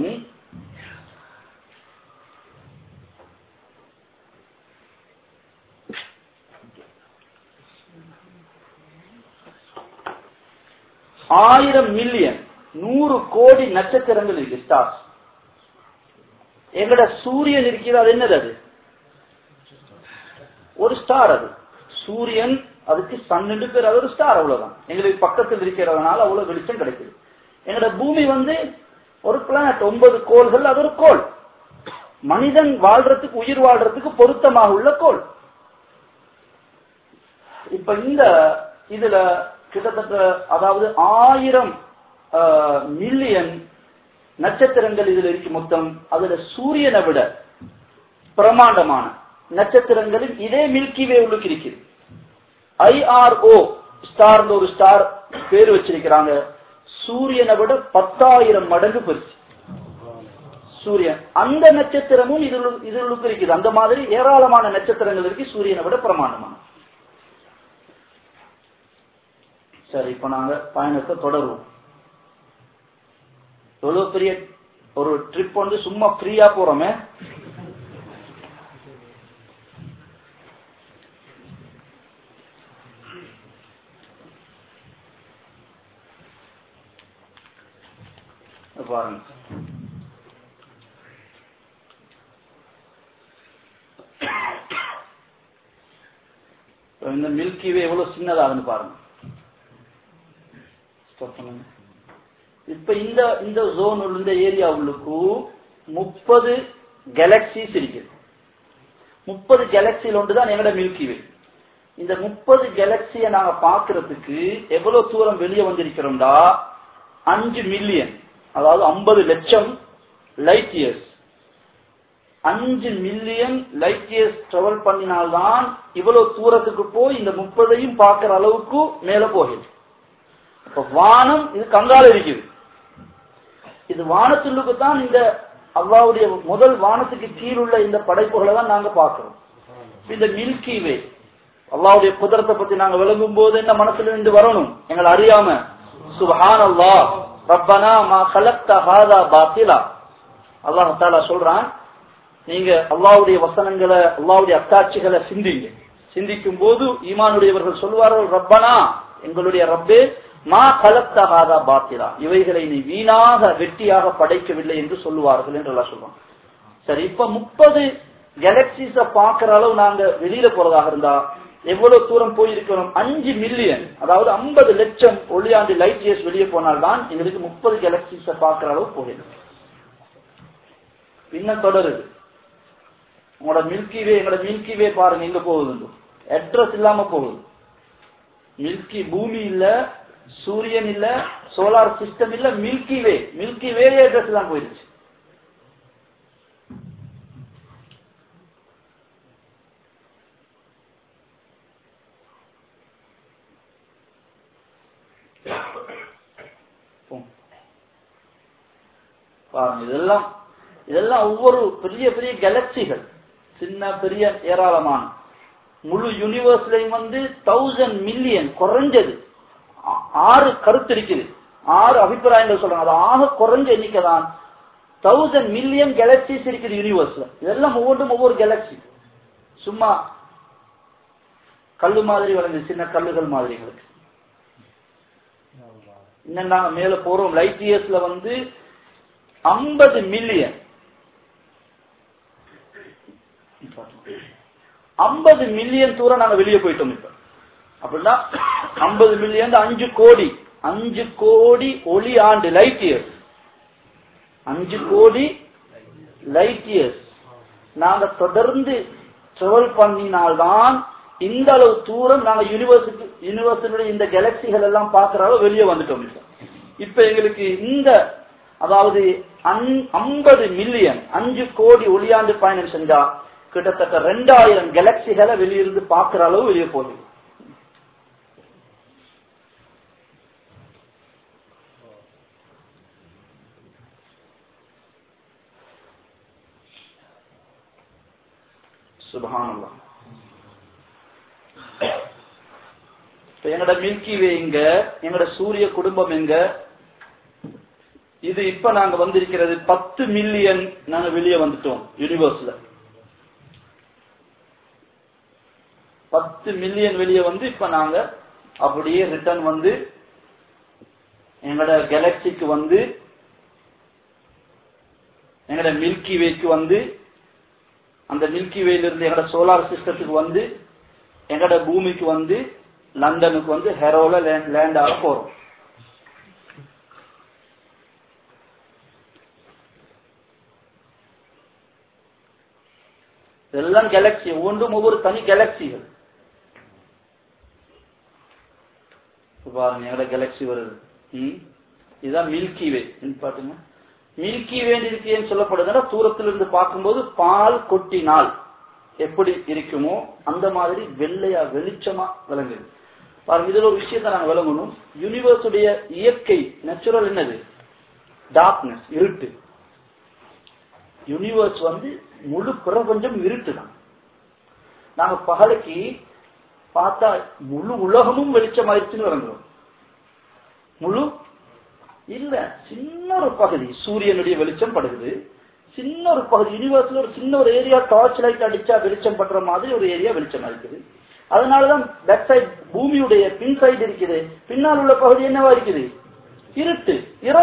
ஆயிரம் மில்லியன் நூறு கோடி நட்சத்திரங்கள் இருக்கு ஸ்டார்ஸ் எங்கட சூரியன் இருக்கிறது அது என்னது அது ஒரு ஸ்டார் அது சூரியன் அதுக்கு சன்னு பேர் அது ஒரு ஸ்டார் அவ்வளவுதான் எங்களுக்கு பக்கத்தில் இருக்கிறதுனால அவ்வளவு வெளிச்சம் கிடைக்குது எங்களோட பூமி வந்து ஒரு பிளானட் ஒன்பது கோள்கள் அது ஒரு கோள் மனிதன் வாழ்றதுக்கு உயிர் வாழ்றதுக்கு பொருத்தமாக உள்ள கோள் இப்ப இந்த இதுல கிட்டத்தட்ட அதாவது ஆயிரம் மில்லியன் நட்சத்திரங்கள் இதுல இருக்கு மொத்தம் அதுல சூரியனை விட பிரமாண்டமான நட்சத்திரங்களில் இதே மில்கி வே உள்ளுக்கு இருக்குது ஐஆர்ஓ ஸ்டார் ஒரு ஸ்டார் பேர் வச்சிருக்கிறாங்க சூரியனை விட பத்தாயிரம் மடங்கு பெருசு சூரியன் அந்த நட்சத்திரமும் இதில் இதில் இருக்குது அந்த மாதிரி ஏராளமான நட்சத்திரங்கள் இருக்கு சூரியனை விட பிரமாண்டமான சரி இப்ப நாங்க பயணத்தை தொடருவோம் எவ்வளவு பெரிய ஒரு ட்ரிப் வந்து சும்மா ஃப்ரீயா போறோமே இத பாருங்க இப்ப இந்த மில்கி வே எவ்வளவு சின்னதாகுன்னு பாருங்க Stop பண்ணுங்க. இப்ப இந்த இந்த ஜோன் இந்த ஏரியா உள்ளுக்கு முப்பது கேலக்சிஸ் இருக்குது முப்பது கேலக்சியில் ஒன்றுதான் எங்கட மில்கி வே இந்த முப்பது கேலக்சியை நாங்க பாக்குறதுக்கு எவ்வளவு தூரம் வெளியே வந்திருக்கிறோம்டா அஞ்சு மில்லியன் அதாவது ஐம்பது லட்சம் லைட் இயர்ஸ் அஞ்சு மில்லியன் லைட் இயர்ஸ் டிராவல் பண்ணினால்தான் இவ்வளவு தூரத்துக்கு போய் இந்த முப்பதையும் பார்க்கிற அளவுக்கு மேல போகுது இப்ப வானம் இது கங்கால இருக்குது இது வானத்துள்ளுக்கு தான் இந்த அல்லாவுடைய முதல் வானத்துக்கு கீழுள்ள இந்த படைப்புகளை தான் நாங்க பார்க்கிறோம் இந்த மில்கி வே அல்லாவுடைய குதிரத்தை பத்தி நாங்க விளங்கும் போது என்ன மனசுல இருந்து வரணும் எங்களை அறியாம சுபஹான் அல்லா ரப்பனா மா கலக்த ஹாதா பாத்திலா அல்லாஹ் தாலா சொல்றான் நீங்க அல்லாவுடைய வசனங்களை அல்லாவுடைய அத்தாட்சிகளை சிந்திங்க சிந்திக்கும் போது ஈமானுடையவர்கள் சொல்வார்கள் ரப்பனா எங்களுடைய ரப்பே மா கலக்த ஹாதா பாத்திலா இவைகளை நீ வீணாக வெட்டியாக படைக்கவில்லை என்று சொல்லுவார்கள் என்று எல்லாம் சொல்லுவாங்க சரி இப்ப முப்பது கேலக்சிஸ பாக்குற அளவு நாங்க வெளியில போறதாக இருந்தா எவ்வளவு தூரம் போயிருக்கிறோம் அஞ்சு மில்லியன் அதாவது ஐம்பது லட்சம் ஒளியாண்டு லைட் இயர்ஸ் வெளியே போனால்தான் எங்களுக்கு முப்பது கேலக்சிஸ பாக்குற அளவு போகிறது பின்ன தொடருது உங்களோட மில்கி வே எங்களோட மில்கி வே பாருங்க எங்க போகுது அட்ரஸ் இல்லாம போகுது மில்கி பூமி இல்ல சூரியன் இல்ல சோலார் சிஸ்டம் இல்ல milky way milky way address தான் போயிருச்சு பாருங்க இதெல்லாம் இதெல்லாம் ஒவ்வொரு பெரிய பெரிய கேலக்சிகள் சின்ன பெரிய ஏராளமான முழு யூனிவர்ஸ்லயும் வந்து தௌசண்ட் மில்லியன் குறைஞ்சது ஆ- ஆறு கருத்து இருக்குது ஆறு அபிப்பிராயங்கள் சொல்றாங்க அது ஆக குறைஞ்ச எண்ணிக்கை தான் தௌசண்ட் மில்லியன் கேலக்சிஸ் இருக்குது யூனிவர்ஸ்ல இதெல்லாம் ஒவ்வொன்றும் ஒவ்வொரு கேலக்சி சும்மா கல்லு மாதிரி வளர்ந்து சின்ன கல்லுகள் மாதிரிகளுக்கு இன்னும் நாங்க மேல போறோம் லைட் இயர்ஸ்ல வந்து ஐம்பது மில்லியன் ஐம்பது மில்லியன் தூரம் நாங்க வெளியே போயிட்டோம் இப்ப அப்படின்னா ஐம்பது மில்லியன் அஞ்சு கோடி அஞ்சு கோடி ஒளி ஆண்டு லைட் இயர்ஸ் அஞ்சு கோடி லைட் இயர்ஸ் நாங்க தொடர்ந்து டிராவல் பண்ணினால்தான் இந்த அளவு தூரம் நாங்க யூனிவர்சிட்டி யூனிவர்சிட்டியுடைய இந்த கேலக்சிகள் எல்லாம் பார்க்கிற அளவு வெளியே வந்துட்டோம் இப்ப. இப்ப எங்களுக்கு இந்த அதாவது ஐம்பது மில்லியன் அஞ்சு கோடி ஒளியாண்டு பயணம் செஞ்சா கிட்டத்தட்ட ரெண்டாயிரம் கேலக்சிகளை வெளியிருந்து பார்க்கிற அளவு வெளியே போகுது சுபஹானல்லாஹ் இப்ப எங்கட மில்கி வே எங்க எங்கட சூரிய குடும்பம் எங்க இது இப்ப நாங்க வந்திருக்கிறது பத்து மில்லியன் நாங்க வெளியே வந்துட்டோம் யூனிவர்ஸ்ல பத்து மில்லியன் வெளியே வந்து இப்ப நாங்க அப்படியே ரிட்டர்ன் வந்து எங்கட கேலக்சிக்கு வந்து எங்கட மில்கி வேக்கு வந்து அந்த மில்கி வேல இருந்து எங்கட சோலார் சிஸ்டத்துக்கு வந்து எங்கட பூமிக்கு வந்து லண்டனுக்கு வந்து ஹெரோல லேண்ட் ஆக போறோம் இதெல்லாம் கேலக்சி ஒவ்வொன்றும் ஒவ்வொரு தனி கேலக்சிகள் இப்ப பாருங்க எங்கட கேலக்சி வருது ம் இதுதான் மில்கி வே பாத்துங்க மில்கி வே இருக்கேன்னு சொல்லப்படுதுன்னா தூரத்துல இருந்து பார்க்கும்போது பால் கொட்டினால் எப்படி இருக்குமோ அந்த மாதிரி வெள்ளையா வெளிச்சமா விளங்குது பாருங்க இதுல ஒரு விஷயத்த நாங்க விளங்கணும் யூனிவர்ஸ் உடைய இயற்கை நேச்சுரல் என்னது டார்க்னஸ் இருட்டு யூனிவர்ஸ் வந்து முழு பிரபஞ்சம் இருட்டு தான் நாங்க பகலைக்கு பார்த்தா முழு உலகமும் வெளிச்சமாயிருச்சுன்னு விளங்குறோம் முழு இல்ல சின்ன ஒரு பகுதி சூரியனுடைய வெளிச்சம் படுகுது சின்ன ஒரு பகுதி யூனிவர்ஸ்ல ஒரு சின்ன ஒரு ஏரியா டார்ச் லைட் அடிச்சா வெளிச்சம் படுற மாதிரி ஒரு ஏரியா வெளிச்சமா இருக்குது அதனாலதான் பேக் சைடு பூமியுடைய பின் சைடு இருக்குது பின்னால் உள்ள பகுதி என்னவா இருக்குது இருட்டு இரவு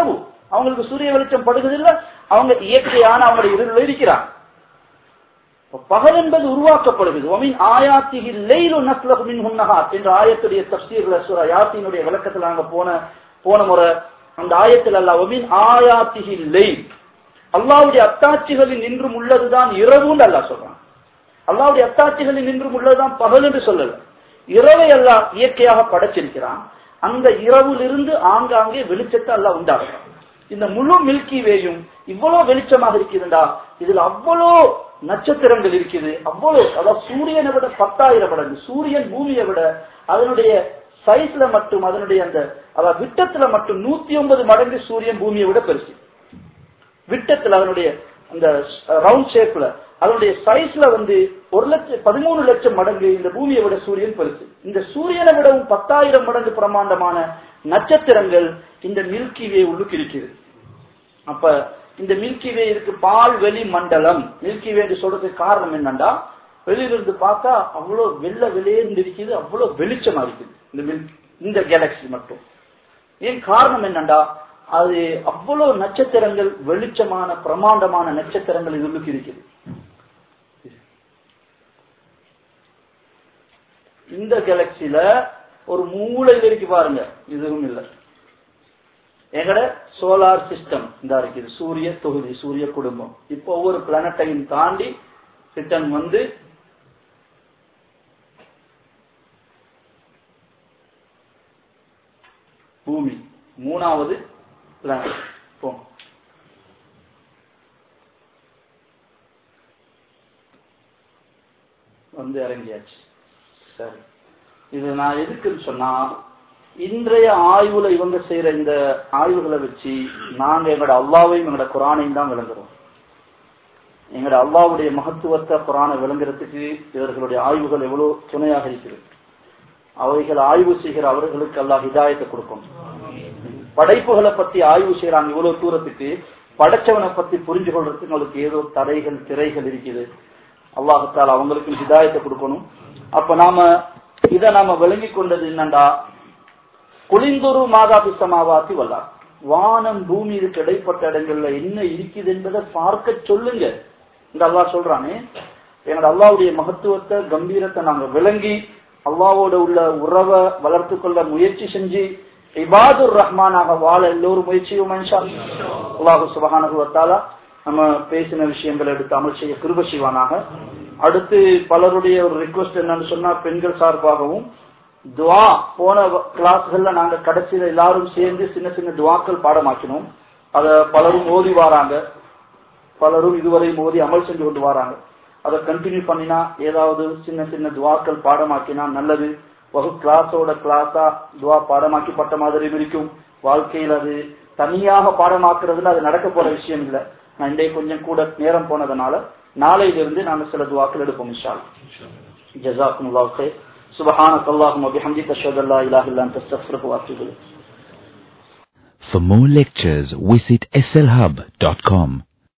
அவங்களுக்கு சூரிய வெளிச்சம் படுகிறது இல்ல அவங்க இயற்கையான அவங்களுடைய இருளில் இருக்கிறாங்க இப்ப பகல் என்பது உருவாக்கப்படுகிறது ஒமின் ஆயாத்திகி லெய்லு நஸ்லகு மின் ஹுன்னஹாத் என்ற ஆயத்துடைய தப்சீர்ல சூரா யாத்தினுடைய விளக்கத்துல நாங்க போன போன முறை அந்த ஆயத்தில் அல்ல ஒமின் ஆயாத்திகி லெயில் அல்லாவுடைய அத்தாட்சிகளில் நின்றும் உள்ளதுதான் இரவுன்னு அல்லாஹ் சொல்றான் அல்லாவுடைய அத்தாட்சிகளில் நின்றும் உள்ளதுதான் பகல் என்று சொல்லல இரவை அல்லாஹ் இயற்கையாக படைச்சிருக்கிறான் அந்த இரவிலிருந்து ஆங்காங்கே வெளிச்சத்தை அல்லாஹ் உண்டாக்குறான் இந்த முழு மில்கி வேயும் இவ்வளவு வெளிச்சமாக இருக்குதுண்டா இதுல அவ்வளோ நட்சத்திரங்கள் இருக்குது அவ்வளவு அதாவது சூரியனை விட பத்தாயிரம் மடங்கு சூரியன் பூமியை விட அதனுடைய சைஸ்ல மட்டும் அதனுடைய அந்த அதாவது விட்டத்துல மட்டும் நூத்தி ஒன்பது மடங்கு சூரியன் பூமியை விட பெருசு விட்டத்துல அதனுடைய அந்த ரவுண்ட் ஷேப்ல அதனுடைய சைஸ்ல வந்து ஒரு லட்சம் பதிமூணு லட்சம் மடங்கு இந்த பூமியை விட சூரியன் பெருசு இந்த சூரியனை விடவும் பத்தாயிரம் மடங்கு பிரமாண்டமான நட்சத்திரங்கள் இந்த மில்கி வே உள்ளுக்கு இருக்குது அப்ப இந்த மில்கி வே இருக்கு பால் வெளி மண்டலம் மில்கி வே என்று சொல்றதுக்கு காரணம் என்னன்னா வெளியிலிருந்து பார்த்தா அவ்வளவு வெள்ள வெளியேந்து இருக்குது அவ்வளவு வெளிச்சமா இருக்குது இந்த மில்கி இந்த கேலக்சி மட்டும் ஏன் காரணம் என்னண்டா அது அவ்வளவு நட்சத்திரங்கள் வெளிச்சமான பிரமாண்டமான நட்சத்திரங்கள் இதுக்கு இருக்குது இந்த கேலக்சில ஒரு மூளையில் இருக்கு பாருங்க இதுவும் இல்லை எங்கட சோலார் சிஸ்டம் இந்த இருக்குது சூரிய தொகுதி சூரிய குடும்பம் இப்போ ஒவ்வொரு பிளானட்டையும் தாண்டி ரிட்டன் வந்து பூமி மூணாவது பிளானட் போ வந்து இறங்கியாச்சு சரி இது நான் எதுக்குன்னு சொன்னா இன்றைய ஆய்வுல இவங்க செய்யற இந்த ஆய்வுகளை வச்சு நாங்க எங்களோட அல்லாவையும் எங்களோட குரானையும் தான் விளங்குறோம் எங்களோட அல்லாவுடைய மகத்துவத்தை குரானை விளங்குறதுக்கு இவர்களுடைய ஆய்வுகள் எவ்வளவு துணையாக இருக்கிறது அவைகள் ஆய்வு செய்கிற அவர்களுக்கு அல்லாஹ் ஹிதாயத்தை கொடுக்கும் படைப்புகளை பத்தி ஆய்வு செய்யறாங்க இவ்வளவு தூரத்துக்கு படைச்சவனை பத்தி புரிஞ்சு கொள்றதுக்கு உங்களுக்கு ஏதோ தடைகள் திரைகள் இருக்குது அல்லாஹத்தால் அவங்களுக்கும் ஹிதாயத்தை கொடுக்கணும் அப்ப நாம இதை நாம விளங்கி கொண்டது என்னண்டா குளிந்துரு மாதாபி சமாவாசி வல்லா வானம் பூமி இதுக்கு இடைப்பட்ட இடங்கள்ல என்ன இருக்குது என்பதை பார்க்க சொல்லுங்க இந்த அல்லாஹ் சொல்றானே எங்களோட அல்லாவுடைய மகத்துவத்தை கம்பீரத்தை நாங்க விளங்கி அல்லாவோட உள்ள உறவை வளர்த்து கொள்ள முயற்சி செஞ்சு இபாதுர் ரஹ்மானாக வாழ எல்லோரும் முயற்சியும் அல்லாஹு சுபகானுவத்தாலா நம்ம பேசின விஷயங்களை எடுத்து அமல் செய்ய கிருப செய்வானாக அடுத்து பலருடைய ஒரு ரிக்வஸ்ட் என்னன்னு சொன்னா பெண்கள் சார்பாகவும் துவா போன கிளாஸ்கள்ல நாங்க கடைசியில எல்லாரும் சேர்ந்து சின்ன சின்ன துவாக்கள் பாடமாக்கினோம் அத பலரும் ஓதி வாராங்க பலரும் இதுவரை ஓதி அமல் செஞ்சு கொண்டு வராங்க அதை கண்டினியூ பண்ணினா ஏதாவது சின்ன சின்ன துவாக்கள் பாடமாக்கினா நல்லது வகு கிளாஸோட கிளாஸா துவா பாடமாக்கிப்பட்ட மாதிரியும் இருக்கும் வாழ்க்கையில் அது தனியாக பாடமாக்குறதுல அது நடக்க போற விஷயம் இல்லை நான் இன்றைய கொஞ்சம் கூட நேரம் போனதுனால நாளையிலிருந்து நாம சில துவாக்கள் எடுப்போம் இன்ஷால் ஜசாக்கும் அல்லாஹ் خير سبحانك اللهم وبحمدك اشهد ان لا اله الا انت استغفرك واتوب اليك For more lectures, visit slhub.com.